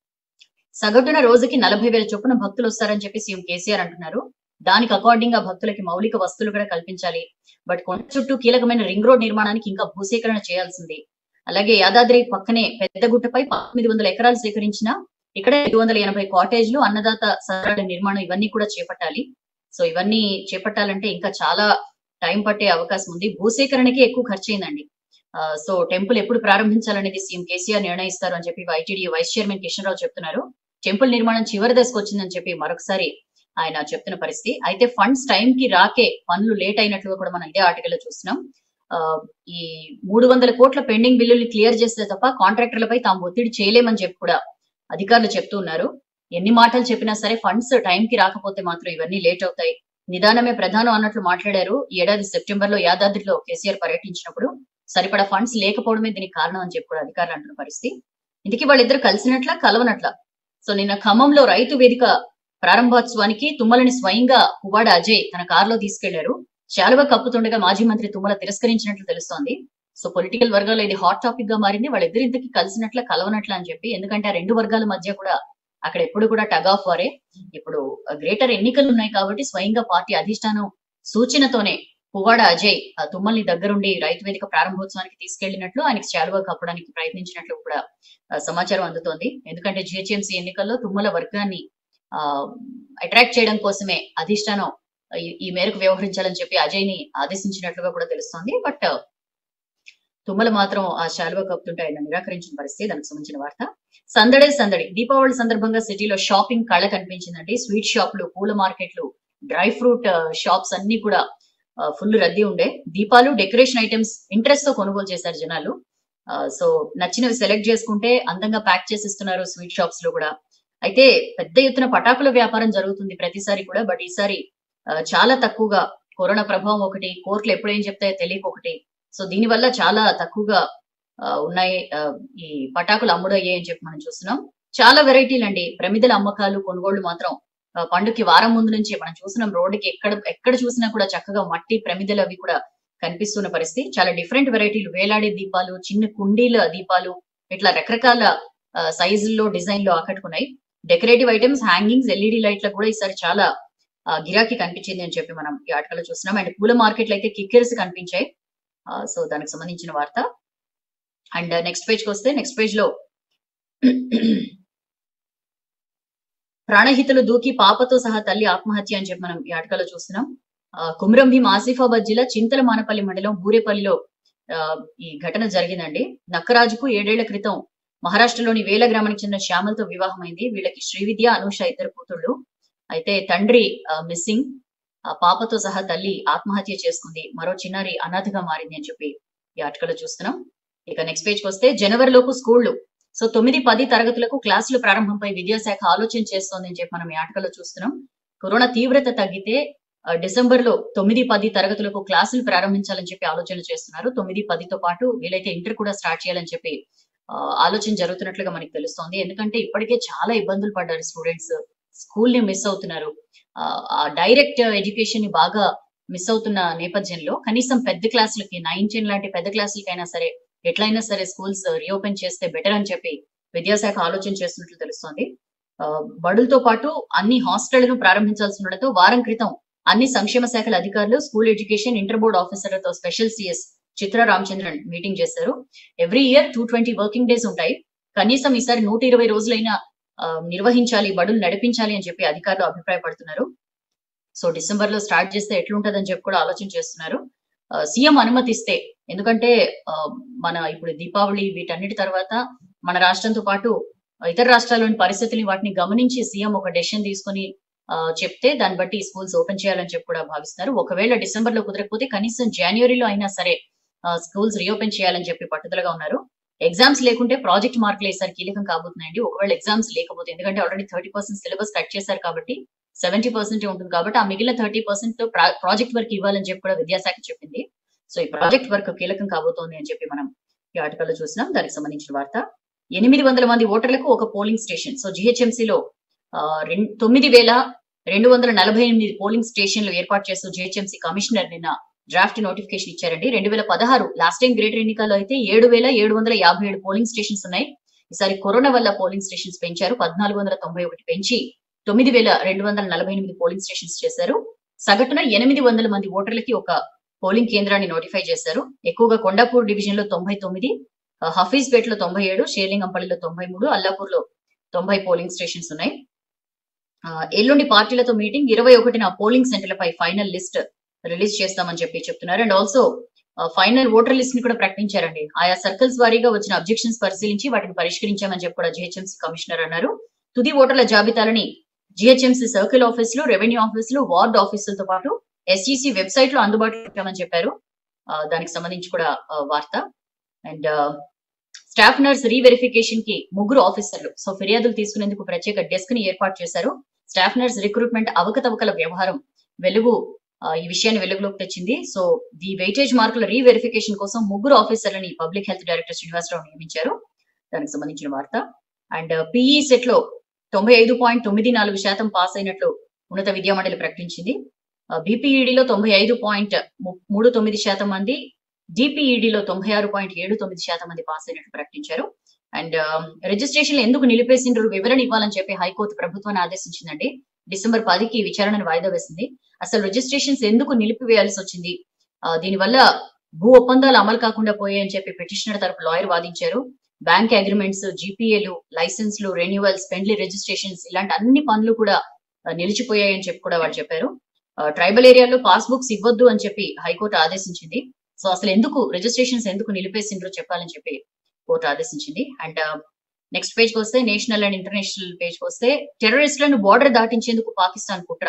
సగటున రోజుకి నలభై వేల చొప్పున భక్తులు వస్తారని చెప్పి సీఎం కేసీఆర్ అంటున్నారు దానికి అకార్డింగ్ గా భక్తులకి మౌలిక వస్తువులు కూడా కల్పించాలి బట్ కొండ చుట్టూ కీలకమైన రింగ్ రోడ్ నిర్మాణానికి ఇంకా భూసేకరణ చేయాల్సింది అలాగే యాదాద్రి పక్కనే పెద్దగుట్టపై పంతొమ్మిది వందల ఎకరాలు సేకరించిన ఇక్కడ ఐదు వందల ఎనభై కాటేజ్లు అన్నదాత సరళ నిర్మాణం ఇవన్నీ కూడా చేపట్టాలి సో ఇవన్నీ చేపట్టాలంటే ఇంకా చాలా టైం పట్టే అవకాశం ఉంది భూసేకరణకి ఎక్కువ ఖర్చు అయిందండి ఆ, సో టెంపుల్ ఎప్పుడు ప్రారంభించాలనేది సీఎం కేసీఆర్ నిర్ణయిస్తారు అని చెప్పి YTD vice chairman Kishan Rao చెప్తున్నారు టెంపుల్ నిర్మాణం చివరి దశకు వచ్చిందని చెప్పి మరొకసారి ఆయన చెప్తున్న పరిస్థితి అయితే ఫండ్స్ టైం కి రాకే పనులు లేట్ అయినట్లుగా కూడా మనం ఇదే ఆర్టికల్ లో చూస్తున్నాం ఆ, ఈ మూడు వందల కోట్ల పెండింగ్ బిల్లుల్ని క్లియర్ చేస్తే తప్ప కాంట్రాక్టర్లపై తాము ఒత్తిడి చేయలేమని చెప్పి కూడా అధికారులు చెప్తూ ఉన్నారు ఎన్ని మాటలు చెప్పినా సరే ఫండ్స్ టైం కి రాకపోతే మాత్రం ఇవన్నీ లేట్ అవుతాయి నిదానమే ప్రధానం అన్నట్లు మాట్లాడారు ఈ ఏడాది సెప్టెంబర్ లో యాదాద్రిలో కేసీఆర్ పర్యటించినప్పుడు సరిపడా ఫండ్స్ లేకపోవడమే దీనికి కారణం అని చెప్పి కూడా అధికారులు అంటున్న పరిస్థితి ఇందుకే వాళ్ళిద్దరు కలిసినట్ల కలవనట్ల సో నిన్న ఖమ్మంలో రైతు వేదిక ప్రారంభోత్సవానికి తుమ్మలని స్వయంగా పువ్వాడ అజయ్ తన కారులో తీసుకెళ్లారు శాలువ కప్పుతుండగా మాజీ మంత్రి తుమ్మల తిరస్కరించినట్లు తెలుస్తోంది సో పొలిటికల్ వర్గాల్లో ఇది హాట్ టాపిక్ గా మారింది వాళ్ళిద్దరు ఇంతకి కలిసినట్ల కలవనట్ల అని చెప్పి ఎందుకంటే ఆ రెండు వర్గాల మధ్య కూడా అక్కడ ఎప్పుడు కూడా టగ్ ఆఫ్ వారే ఇప్పుడు గ్రేటర్ ఎన్నికలు ఉన్నాయి కాబట్టి స్వయంగా పార్టీ అధిష్టానం సూచనతోనే పువ్వాడ అజయ్ ఆ తుమ్మల్ని దగ్గరుండి రైతు వేదిక ప్రారంభోత్సవానికి తీసుకెళ్లినట్లు ఆయనకి శాలువా కప్పడానికి ప్రయత్నించినట్లు కూడా ఆ, సమాచారం అందుతోంది ఎందుకంటే జిహెచ్ఎంసీ ఎన్నికల్లో తుమ్మల వర్గాన్ని ఆ అట్రాక్ట్ చేయడం కోసమే అధిష్టానం ఈ- ఈ మేరకు వ్యవహరించాలని చెప్పి అజయ్ ని ఆదేశించినట్లుగా కూడా తెలుస్తోంది బట్ తుమ్మల మాత్రం ఆ శాలువా కప్పుతుంటే ఆయన నిరాకరించిన పరిస్థితి దానికి సంబంధించిన వార్త సందడే సందడి దీపావళి సందర్భంగా సిటీలో షాపింగ్ కళ కనిపించిందండి స్వీట్ షాపులు పూల మార్కెట్లు డ్రై ఫ్రూట్ షాప్స్ అన్ని కూడా ఫుల్ రద్దీ ఉండే దీపాలు డెకరేషన్ ఐటమ్స్ ఇంట్రెస్ట్ తో కొనుగోలు చేశారు జనాలు సో నచ్చినవి సెలెక్ట్ చేసుకుంటే అందంగా ప్యాక్ చేసి ఇస్తున్నారు స్వీట్ షాప్స్ లో కూడా అయితే పెద్ద ఎత్తున పటాకుల వ్యాపారం జరుగుతుంది ప్రతిసారి కూడా బట్ ఈసారి ఆ, చాలా తక్కువగా కరోనా ప్రభావం ఒకటి కోర్టులు ఎప్పుడు ఏం చెప్తాయో తెలియక ఒకటి సో దీని వల్ల చాలా తక్కువగా ఆ, ఉన్నాయి ఆ, ఈ పటాకులు అమ్ముడయ్యాయి అని చెప్పి మనం చూస్తున్నాం చాలా వెరైటీలు అండి ప్రమిదల అమ్మకాలు కొనుగోళ్లు మాత్రం ఆ, పండుగకి వారం ముందు నుంచి మనం చూస్తున్నాం రోడ్డుకి ఎక్కడ ఎక్కడ చూసినా కూడా చక్కగా మట్టి ప్రమిదలు అవి కూడా కనిపిస్తున్న పరిస్థితి చాలా డిఫరెంట్ వెరైటీలు వేలాడే దీపాలు చిన్న కుండీల దీపాలు ఇట్లా రకరకాల ఆ, సైజుల్లో డిజైన్ లో ఆకట్టుకున్నాయి డెకరేటివ్ ఐటమ్స్ హ్యాంగింగ్స్ ఎల్ఈడి లైట్లకు కూడా ఈసారి చాలా ఆ, గిరాకీ కనిపించింది అని చెప్పి మనం ఈ ఆటలో చూస్తున్నాం అండ్ పూల మార్కెట్లు అయితే కిక్కిరిసి కనిపించాయి సో దానికి సంబంధించిన వార్త అండ్ నెక్స్ట్ పేజ్ కి వస్తే నెక్స్ట్ పేజ్ లో ప్రాణహితులు దూకి పాపతో సహా తల్లి ఆత్మహత్య అని చెప్పి మనం ఈ ఆటకలో చూస్తున్నాం ఆ, కుమ్రం భీం ఆసిఫాబాద్ జిల్లా చింతల మానపల్లి మండలం బూరేపల్లిలో ఆ, ఈ ఘటన జరిగిందండి నక్కరాజుకు ఏడేళ్ల క్రితం మహారాష్ట్రలోని వేల గ్రామానికి చెందిన శ్యామలతో వివాహమైంది వీళ్ళకి శ్రీవిద్య అనూష ఇద్దరు కూతుళ్ళు అయితే తండ్రి మిస్సింగ్ పాపతో సహా తల్లి ఆత్మహత్య చేసుకుంది మరో చిన్నారి అనాథగా మారింది అని చెప్పి ఈ ఆర్టికల్ చూస్తున్నాం ఇక నెక్స్ట్ పేజ్ వస్తే జనవరిలోపు స్కూళ్లు సో తొమ్మిది పది తరగతులకు క్లాసులు ప్రారంభంపై విద్యాశాఖ ఆలోచన చేస్తోంది అని చెప్పి మనం ఈ ఆర్టికల్ చూస్తున్నాం కరోనా తీవ్రత తగ్గితే ఆ, డిసెంబర్ లో తొమ్మిది పది తరగతులకు క్లాసులు ప్రారంభించాలని చెప్పి ఆలోచనలు చేస్తున్నారు తొమ్మిది పదితో పాటు వీలైతే ఇంటర్ కూడా స్టార్ట్ చేయాలని చెప్పి ఆ, ఆలోచన జరుగుతున్నట్లుగా మనకి తెలుస్తోంది ఎందుకంటే ఇప్పటికే చాలా ఇబ్బందులు పడ్డారు స్టూడెంట్స్ స్కూల్ ని మిస్ అవుతున్నారు ఆ డైరెక్ట్ ఎడ్యుకేషన్ ని బాగా మిస్ అవుతున్న నేపథ్యంలో కనీసం పెద్ద క్లాసులకి నైన్ టెన్ లాంటి పెద్ద క్లాసులకైనా సరే ఎట్లయినా సరే స్కూల్స్ రీఓపెన్ చేస్తే బెటర్ అని చెప్పి విద్యాశాఖ ఆలోచన చేస్తున్నట్లు తెలుస్తోంది ఆ, బడులతో పాటు అన్ని హాస్టళ్లను ప్రారంభించాల్సి ఉండడంతో వారం క్రితం అన్ని సంక్షేమ శాఖల అధికారులు స్కూల్ ఎడ్యుకేషన్ ఇంటర్ బోర్డ్ ఆఫీసర్లతో special CS Chitra Ramachandran meeting చేశారు every year two twenty working days ఉంటాయి కనీసం ఈసారి నూట ఇరవై రోజులైనా ఆ, నిర్వహించాలి బడులు నడిపించాలి అని చెప్పి అధికారులు అభిప్రాయపడుతున్నారు సో డిసెంబర్ లో స్టార్ట్ చేస్తే ఎట్లుంటదని చెప్పి కూడా ఆలోచన చేస్తున్నారు ఆ, సీఎం అనుమతిస్తే ఎందుకంటే ఆ, మన ఇప్పుడు దీపావళి వీటన్నిటి తర్వాత మన రాష్ట్రంతో పాటు ఇతర రాష్ట్రాల్లోని పరిస్థితుల్ని వాటిని గమనించి సీఎం ఒక డెసిషన్ తీసుకొని ఆ, చెప్తే దాన్ని బట్టి స్కూల్స్ ఓపెన్ చేయాలని చెప్పి కూడా భావిస్తున్నారు ఒకవేళ డిసెంబర్ లో కుదరకపోతే కనీసం జనవరిలో అయినా సరే స్కూల్స్ రీఓపెన్ చేయాలని చెప్పి పట్టుదలగా ఉన్నారు ఎగ్జామ్స్ లేకుంటే ప్రాజెక్ట్ మార్కులు ఈసారి కీలకం కాబోతున్నాయండి ఒకవేళ ఎగ్జామ్స్ లేకపోతే ఎందుకంటే already thirty percent syllabus cut చేశారు కాబట్టి సెవెంటీ పర్సెంట్ ఉంటుంది కాబట్టి ఆ మిగిలిన థర్టీ పర్సెంట్ ప్రాజెక్ట్ వర్క్ ఇవ్వాలని చెప్పి కూడా విద్యాశాఖ చెప్పింది సో ఈ ప్రాజెక్ట్ వర్క్ కీలకం కాబోతోంది అని చెప్పి మనం ఈ ఆర్టికల్లో చూసినాం దానికి సంబంధించిన వార్త ఎనిమిది వందల మంది ఓటర్లకు ఒక పోలింగ్ స్టేషన్ సో జిహెచ్ఎంసీలో తొమ్మిది వేల రెండు వందల నలభై ఎనిమిది పోలింగ్ స్టేషన్లు ఏర్పాటు చేస్తూ జిహెచ్ఎంసీ కమిషనర్ నిన్న డ్రాఫ్ట్ నోటిఫికేషన్ ఇచ్చారండి రెండు వేల పదహారు లాస్ట్ టైం గ్రేటర్ ఎన్నికల్లో అయితే ఏడు వేల ఏడు వందల యాభై ఏడు పోలింగ్ స్టేషన్స్ ఉన్నాయి ఈసారి కరోనా వల్ల పోలింగ్ స్టేషన్స్ పెంచారు పద్నాలుగు వందల తొంభై ఒకటి పెంచి తొమ్మిది వేల రెండు వందల నలభై ఎనిమిది పోలింగ్ స్టేషన్స్ చేశారు సగటున ఎనిమిది వందల మంది ఓటర్లకి ఒక పోలింగ్ కేంద్రాన్ని నోటిఫై చేశారు ఎక్కువగా కొండాపూర్ డివిజన్ లో తొంభై తొమ్మిది హఫీజ్పేట్ లో తొంభై ఏడు షేర్లింగంపల్లిలో తొంభై మూడు అల్లాపూర్ లో తొంభై పోలింగ్ స్టేషన్స్ ఉన్నాయి ఆ, ఎల్లుండి పార్టీలతో మీటింగ్ ఇరవై ఒకటిన పోలింగ్ సెంటర్లపై ఫైనల్ లిస్ట్ రిలీజ్ చేస్తామని చెప్పి చెప్తున్నారు and also final voter list ని కూడా ప్రకటించారండి ఆయా సర్కిల్స్ వారీగా వచ్చిన అబ్జెక్షన్స్ పరిశీలించి వాటిని పరిష్కరించామని చెప్పి కూడా జిహెచ్ఎంసీ కమిషనర్ అన్నారు తుది ఓటర్ల జాబితాలని జిహెచ్ఎంసీ సర్కిల్ ఆఫీసులు రెవెన్యూ ఆఫీసులు వార్డ్ ఆఫీసులతో పాటు ఎస్ఈసి వెబ్సైట్ లో అందుబాటులో పెట్టామని చెప్పారు ఆ, దానికి సంబంధించి కూడా ఆ, వార్త అండ్ స్టాఫ్ నర్స్ రీవెరిఫికేషన్ కి ముగ్గురు ఆఫీసర్లు సో ఫిర్యాదులు తీసుకునేందుకు ప్రత్యేక డెస్క్ ని ఏర్పాటు చేశారు స్టాఫ్ నర్స్ రిక్రూట్మెంట్ అవకతవకల వ్యవహారం వెలుగు ఆ, ఈ విషయాన్ని వెలుగులోకి తెచ్చింది సో ది వెయిటేజ్ మార్కుల రీవెరిఫికేషన్ కోసం ముగ్గురు ఆఫీసర్లని పబ్లిక్ హెల్త్ డైరెక్టర్ శ్రీనివాసరావు నియమించారు దానికి సంబంధించిన వార్త అండ్ పిఈ సెట్ లో తొంభై ఐదు పాయింట్ తొమ్మిది నాలుగు శాతం పాస్ అయినట్లు ఉన్నత విద్యా మండలి ప్రకటించింది బీపీఈడిలో తొంభై ఐదు పాయింట్ మూడు తొమ్మిది శాతం మంది డిపిఈడిలో తొంభై ఆరు పాయింట్ ఏడు తొమ్మిది శాతం మంది పాస్ అయినట్టు ప్రకటించారు అండ్ రిజిస్ట్రేషన్ ఎందుకు నిలిపేసిండ్రు వివరణ ఇవ్వాలని చెప్పి హైకోర్టు ప్రభుత్వాన్ని ఆదేశించిందండి డిసెంబర్ పదికి విచారణను వాయిదా వేసింది అసలు రిజిస్ట్రేషన్స్ ఎందుకు నిలిపివేయాల్సి వచ్చింది ఆ, దీనివల్ల భూ ఒప్పందాలు అమలు కాకుండా పోయాయని చెప్పి పిటిషనర్ తరపు లాయర్ వాదించారు బ్యాంక్ అగ్రిమెంట్స్ జీపీఏలు లైసెన్స్లు రెన్యువల్స్ పెండ్లీ రిజిస్ట్రేషన్స్ ఇలాంటి అన్ని పనులు కూడా ఆ, నిలిచిపోయాయని చెప్పి కూడా వాళ్ళు చెప్పారు ట్రైబల్ ఏరియాలో పాస్ బుక్స్ ఇవ్వద్దు అని చెప్పి హైకోర్టు ఆదేశించింది సో అసలు ఎందుకు రిజిస్ట్రేషన్స్ ఎందుకు నిలిపేసిండ్రో చెప్పాలని చెప్పి కోర్టు ఆదేశించింది అండ్ నెక్స్ట్ పేజ్ కి వస్తే నేషనల్ అండ్ ఇంటర్నేషనల్ పేజ్ కి వస్తే టెర్రరిస్టులను బార్డర్ దాటించేందుకు పాకిస్తాన్ కుట్ర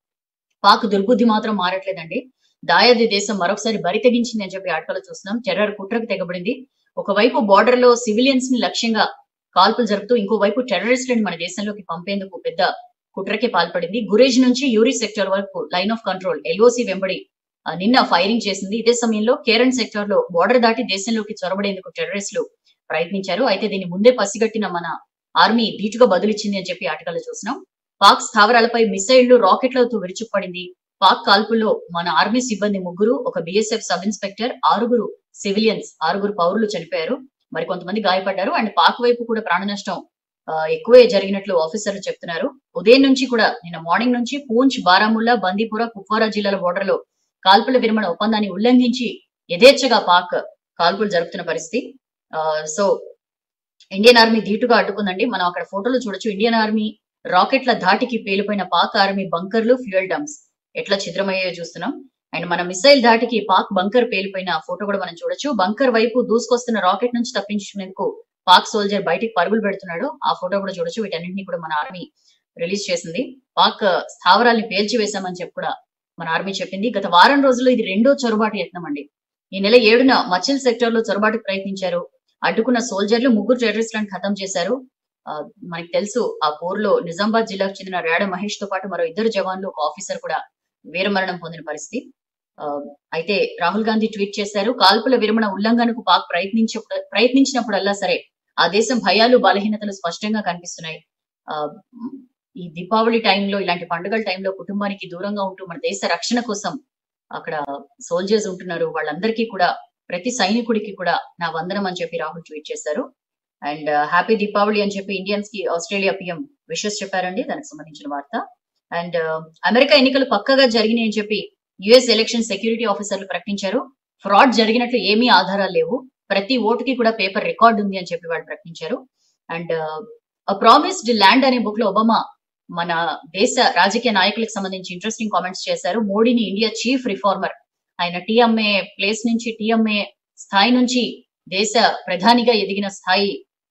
పాక్ దుర్బుద్ధి మాత్రం మారట్లేదండి దాయాది దేశం మరొకసారి బరి తెగించింది అని చెప్పి ఆటలో చూస్తున్నాం టెర్రర్ కుట్రకు తెగబడింది ఒకవైపు బార్డర్ లో సివిలియన్స్ ని లక్ష్యంగా కాల్పులు జరుపుతూ ఇంకోవైపు టెర్రరిస్టులను మన దేశంలోకి పంపేందుకు పెద్ద కుట్రకే పాల్పడింది గురేజ్ నుంచి యూరి సెక్టర్ వరకు లైన్ ఆఫ్ కంట్రోల్ ఎల్ఓసి వెంబడి ఆ, నిన్న ఫైరింగ్ చేసింది ఇదే సమయంలో కేరన్ సెక్టర్ లో బార్డర్ దాటి దేశంలోకి చొరబడేందుకు టెర్రరిస్టులు ప్రయత్నించారు అయితే దీన్ని ముందే పసిగట్టిన మన ఆర్మీ ధీటుగా బదులిచ్చింది అని చెప్పి ఆటగాళ్ళు చూసినాం పాక్ స్థావరాలపై మిసైళ్లు రాకెట్లతో విరుచుకుపడింది పాక్ కాల్పుల్లో మన ఆర్మీ సిబ్బంది ముగ్గురు ఒక బిఎస్ఎఫ్ సబ్ ఇన్స్పెక్టర్ ఆరుగురు సివిలియన్స్ ఆరుగురు పౌరులు చనిపోయారు మరి కొంతమంది గాయపడ్డారు అండ్ పాక్ వైపు కూడా ప్రాణ నష్టం ఆ, ఎక్కువే జరిగినట్లు ఆఫీసర్లు చెప్తున్నారు ఉదయం నుంచి కూడా నిన్న మార్నింగ్ నుంచి పూంచ్ బారాముల్లా బందీపుర కుప్వారా జిల్లాల బోర్డర్ లో కాల్పుల విరమణ ఒప్పందాన్ని ఉల్లంఘించి యథేచ్ఛగా పాక్ కాల్పులు జరుపుతున్న పరిస్థితి ఆ, సో ఇండియన్ ఆర్మీ ధీటుగా అడ్డుకుందండి మనం అక్కడ ఫోటోలు చూడొచ్చు ఇండియన్ ఆర్మీ రాకెట్ల ధాటికి పేలిపోయిన పాక్ ఆర్మీ బంకర్లు ఫ్యూయల్ డంప్స్ ఎట్లా ఛిద్రమయ్యాయో చూస్తున్నాం అండ్ మన మిసైల్ ధాటికి పాక్ బంకర్ పేలిపోయిన ఫోటో కూడా మనం చూడొచ్చు బంకర్ వైపు దూసుకొస్తున్న రాకెట్ నుంచి తప్పించుకునేందుకు పాక్ సోల్జర్ బయటికి పరుగులు పెడుతున్నాడు ఆ ఫోటో కూడా చూడొచ్చు వీటన్నింటినీ కూడా మన ఆర్మీ రిలీజ్ చేసింది పాక్ స్థావరాల్ని పేల్చివేశామని చెప్పి కూడా మన ఆర్మీ చెప్పింది గత వారం రోజుల్లో ఇది రెండో చొరబాటు యత్నం అండి ఈ నెల ఏడున మచిల్ సెక్టర్ లో చొరబాటు ప్రయత్నించారు అడ్డుకున్న సోల్జర్లు ముగ్గురు టెర్రరిస్టులను ఖతం చేశారు ఆ, మనకి తెలుసు ఆ పోరులో నిజామాబాద్ జిల్లాకు చెందిన రేడ మహేష్ తో పాటు మరో ఇద్దరు జవాన్లు ఒక ఆఫీసర్ కూడా వీరమరణం పొందిన పరిస్థితి ఆ, అయితే రాహుల్ గాంధీ ట్వీట్ చేశారు కాల్పుల విరమణ ఉల్లంఘనకు పాక్ ప్రయత్నించ ప్రయత్నించినప్పుడల్లా సరే ఆ దేశం భయాలు బలహీనతలు స్పష్టంగా కనిపిస్తున్నాయి ఆ ఈ దీపావళి టైంలో ఇలాంటి పండుగల టైంలో కుటుంబానికి దూరంగా ఉంటూ మన దేశ రక్షణ కోసం అక్కడ సోల్జర్స్ ఉంటున్నారు వాళ్ళందరికీ కూడా ప్రతి సైనికుడికి కూడా నా వందనం అని చెప్పి రాహుల్ ట్వీట్ చేశారు అండ్ హ్యాపీ దీపావళి అని చెప్పి ఇండియన్స్ కి ఆస్ట్రేలియా పిఎం విషెస్ చెప్పారండి దానికి సంబంధించిన వార్త అండ్ అమెరికా ఎన్నికలు పక్కగా జరిగినాయి అని చెప్పి యుఎస్ ఎలక్షన్ సెక్యూరిటీ ఆఫీసర్లు ప్రకటించారు ఫ్రాడ్ జరిగినట్లు ఏమీ ఆధారాలు లేవు ప్రతి ఓటుకి కూడా పేపర్ రికార్డ్ ఉంది అని చెప్పి వాళ్ళు ప్రకటించారు అండ్ ప్రామిస్డ్ ల్యాండ్ అనే బుక్ లో ఒబామా మన దేశ రాజకీయ నాయకులకు సంబంధించి ఇంట్రెస్టింగ్ కామెంట్స్ చేశారు మోడీని ఇండియా చీఫ్ రిఫార్మర్ ఆయన టీఎంఏ ప్లేస్ నుంచి టీఎంఏ స్థాయి నుంచి దేశ ప్రధానిగా ఎదిగిన స్థాయి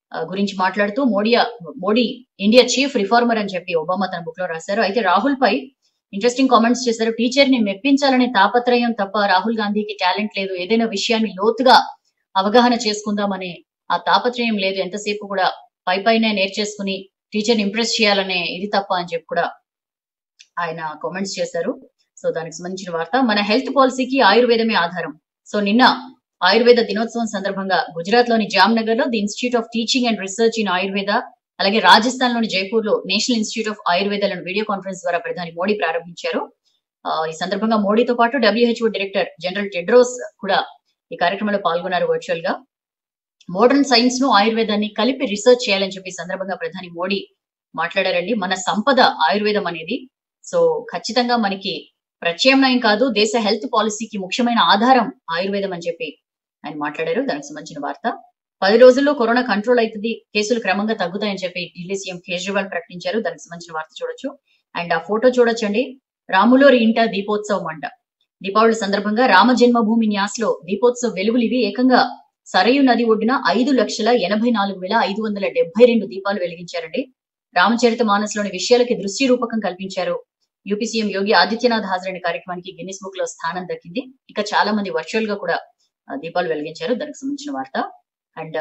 ఆ, గురించి మాట్లాడుతూ Modi Modi India chief reformer అని చెప్పి ఒబామా తన బుక్ లో రాశారు అయితే రాహుల్ పై ఇంట్రెస్టింగ్ కామెంట్స్ చేశారు టీచర్ ని మెప్పించాలనే తాపత్రయం తప్ప రాహుల్ గాంధీకి టాలెంట్ లేదు ఏదైనా విషయాన్ని లోతుగా అవగాహన చేసుకుందామనే ఆ తాపత్రయం లేదు ఎంతసేపు కూడా పై పైనే నేర్చేసుకుని టీచర్ ఇంప్రెస్ చేయాలనే ఇది తప్ప అని చెప్పి కూడా ఆయన కామెంట్స్ చేశారు సో దానికి సంబంధించిన వార్త మన హెల్త్ పాలసీకి ఆయుర్వేదమే ఆధారం సో నిన్న ఆయుర్వేద దినోత్సవం సందర్భంగా గుజరాత్ లోని జామ్నగర్ లో the institute of teaching and research in Ayurveda అలాగే రాజస్థాన్ లోని జైపూర్ లో నేషనల్ ఇన్స్టిట్యూట్ ఆఫ్ ఆయుర్వేదాలను వీడియో కాన్ఫరెన్స్ ద్వారా ప్రధాని మోడీ ప్రారంభించారు ఆ, ఈ సందర్భంగా మోడీతో పాటు డబ్ల్యూహెచ్ఓ డైరెక్టర్ జనరల్ టెడ్రోస్ కూడా ఈ కార్యక్రమంలో పాల్గొన్నారు వర్చువల్ గా మోడర్న్ సైన్స్ ను ఆయుర్వేదాన్ని కలిపి రీసెర్చ్ చేయాలని చెప్పి ఈ సందర్భంగా ప్రధాని మోడీ మాట్లాడారండి మన సంపద ఆయుర్వేదం అనేది సో ఖచ్చితంగా మనకి ప్రత్యామ్నాయం కాదు దేశ హెల్త్ పాలసీకి ముఖ్యమైన ఆధారం ఆయుర్వేదం అని చెప్పి ఆయన మాట్లాడారు దానికి సంబంధించిన వార్త పది రోజుల్లో కరోనా కంట్రోల్ అవుతుంది కేసులు క్రమంగా తగ్గుతాయని చెప్పి ఢిల్లీ సీఎం కేజ్రీవాల్ ప్రకటించారు దానికి సంబంధించిన వార్త చూడొచ్చు అండ్ ఆ ఫోటో చూడొచ్చండి రాములోరి ఇంట దీపోత్సవం అంట దీపావళి సందర్భంగా రామ జన్మభూమి న్యాస్లో దీపోత్సవ వెలుగులు ఇవి ఏకంగా సరయు నది ఒడ్డున ఐదు లక్షల ఎనభై నాలుగు వేల ఐదు వందల డెబ్బై రెండు దీపాలు వెలిగించారండి రామచరిత మానస్లోని విషయాలకి దృష్టి రూపకం కల్పించారు యూపీ సీఎం యోగి ఆదిత్యనాథ్ హాజరైన కార్యక్రమానికి గిన్నిస్ బుక్ లో స్థానం దక్కింది ఇంకా చాలా మంది వర్చువల్ గా కూడా ఆ, దీపాలు వెలిగించారు దానికి సంబంధించిన వార్త and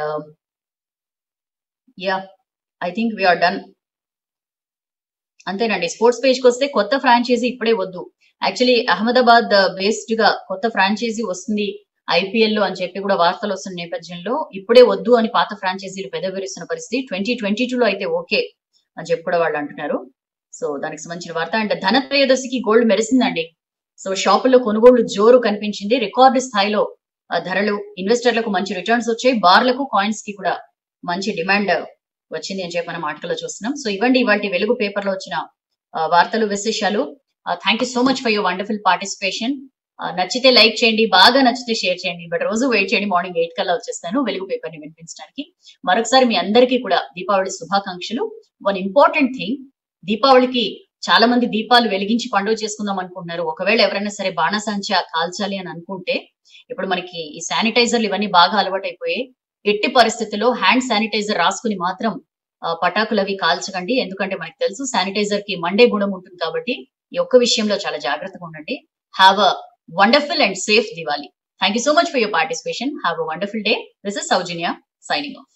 ya I think we're done అంతేనండి స్పోర్ట్స్ పేజ్ కి వస్తే కొత్త ఫ్రాంచైజీ ఇప్పుడే వద్దు యాక్చువల్లీ అహ్మదాబాద్ బేస్డ్ గా కొత్త ఫ్రాంచైజీ వస్తుంది ఐపీఎల్ లో అని చెప్పి కూడా వార్తలు వస్తున్న నేపథ్యంలో ఇప్పుడే వద్దు అని పాత ఫ్రాంచైజీలు పెదవిరుస్తున్న పరిస్థితి ట్వంటీ ట్వంటీ లో అయితే ఓకే అని చెప్పి కూడా వాళ్ళు అంటున్నారు సో దానికి సంబంధించిన వార్త అండ్ ధనత్రయోదశికి గోల్డ్ మెరిసిందండి సో షాపుల్లో కొనుగోళ్లు జోరు కనిపించింది రికార్డు స్థాయిలో ఆ, ధరలు ఇన్వెస్టర్లకు మంచి రిటర్న్స్ వచ్చాయి బార్లకు కాయిన్స్ కి కూడా మంచి డిమాండ్ వచ్చింది అని చెప్పి మనం ఆర్టికల్లో చూస్తున్నాం సో ఇవ్వండి ఇవాళ వెలుగు పేపర్ లో వచ్చిన ఆ, వార్తలు విశేషాలు thank you so much for your wonderful participation నచ్చితే లైక్ చేయండి బాగా నచ్చితే షేర్ చేయండి బట్ రోజు వెయిట్ చేయండి మార్నింగ్ ఎయిట్ కల్లా వచ్చేస్తాను వెలుగు పేపర్ ని వినిపించడానికి మరొకసారి మీ అందరికీ కూడా దీపావళి శుభాకాంక్షలు వన్ ఇంపార్టెంట్ థింగ్ దీపావళికి చాలా మంది దీపాలు వెలిగించి పండుగ చేసుకుందాం అనుకుంటున్నారు ఒకవేళ ఎవరైనా సరే బాణసంచా కాల్చాలి అని అనుకుంటే ఇప్పుడు మనకి ఈ శానిటైజర్లు ఇవన్నీ బాగా అలవాటైపోయాయి ఎట్టి పరిస్థితుల్లో హ్యాండ్ శానిటైజర్ రాసుకుని మాత్రం ఆ, పటాకులు అవి కాల్చకండి ఎందుకంటే మనకి తెలుసు శానిటైజర్ కి మండే గుణం ఉంటుంది కాబట్టి ఈ ఒక్క విషయంలో చాలా జాగ్రత్తగా ఉండండి have a wonderful and safe Diwali thank you so much for your participation have a wonderful day this is Soujanya signing of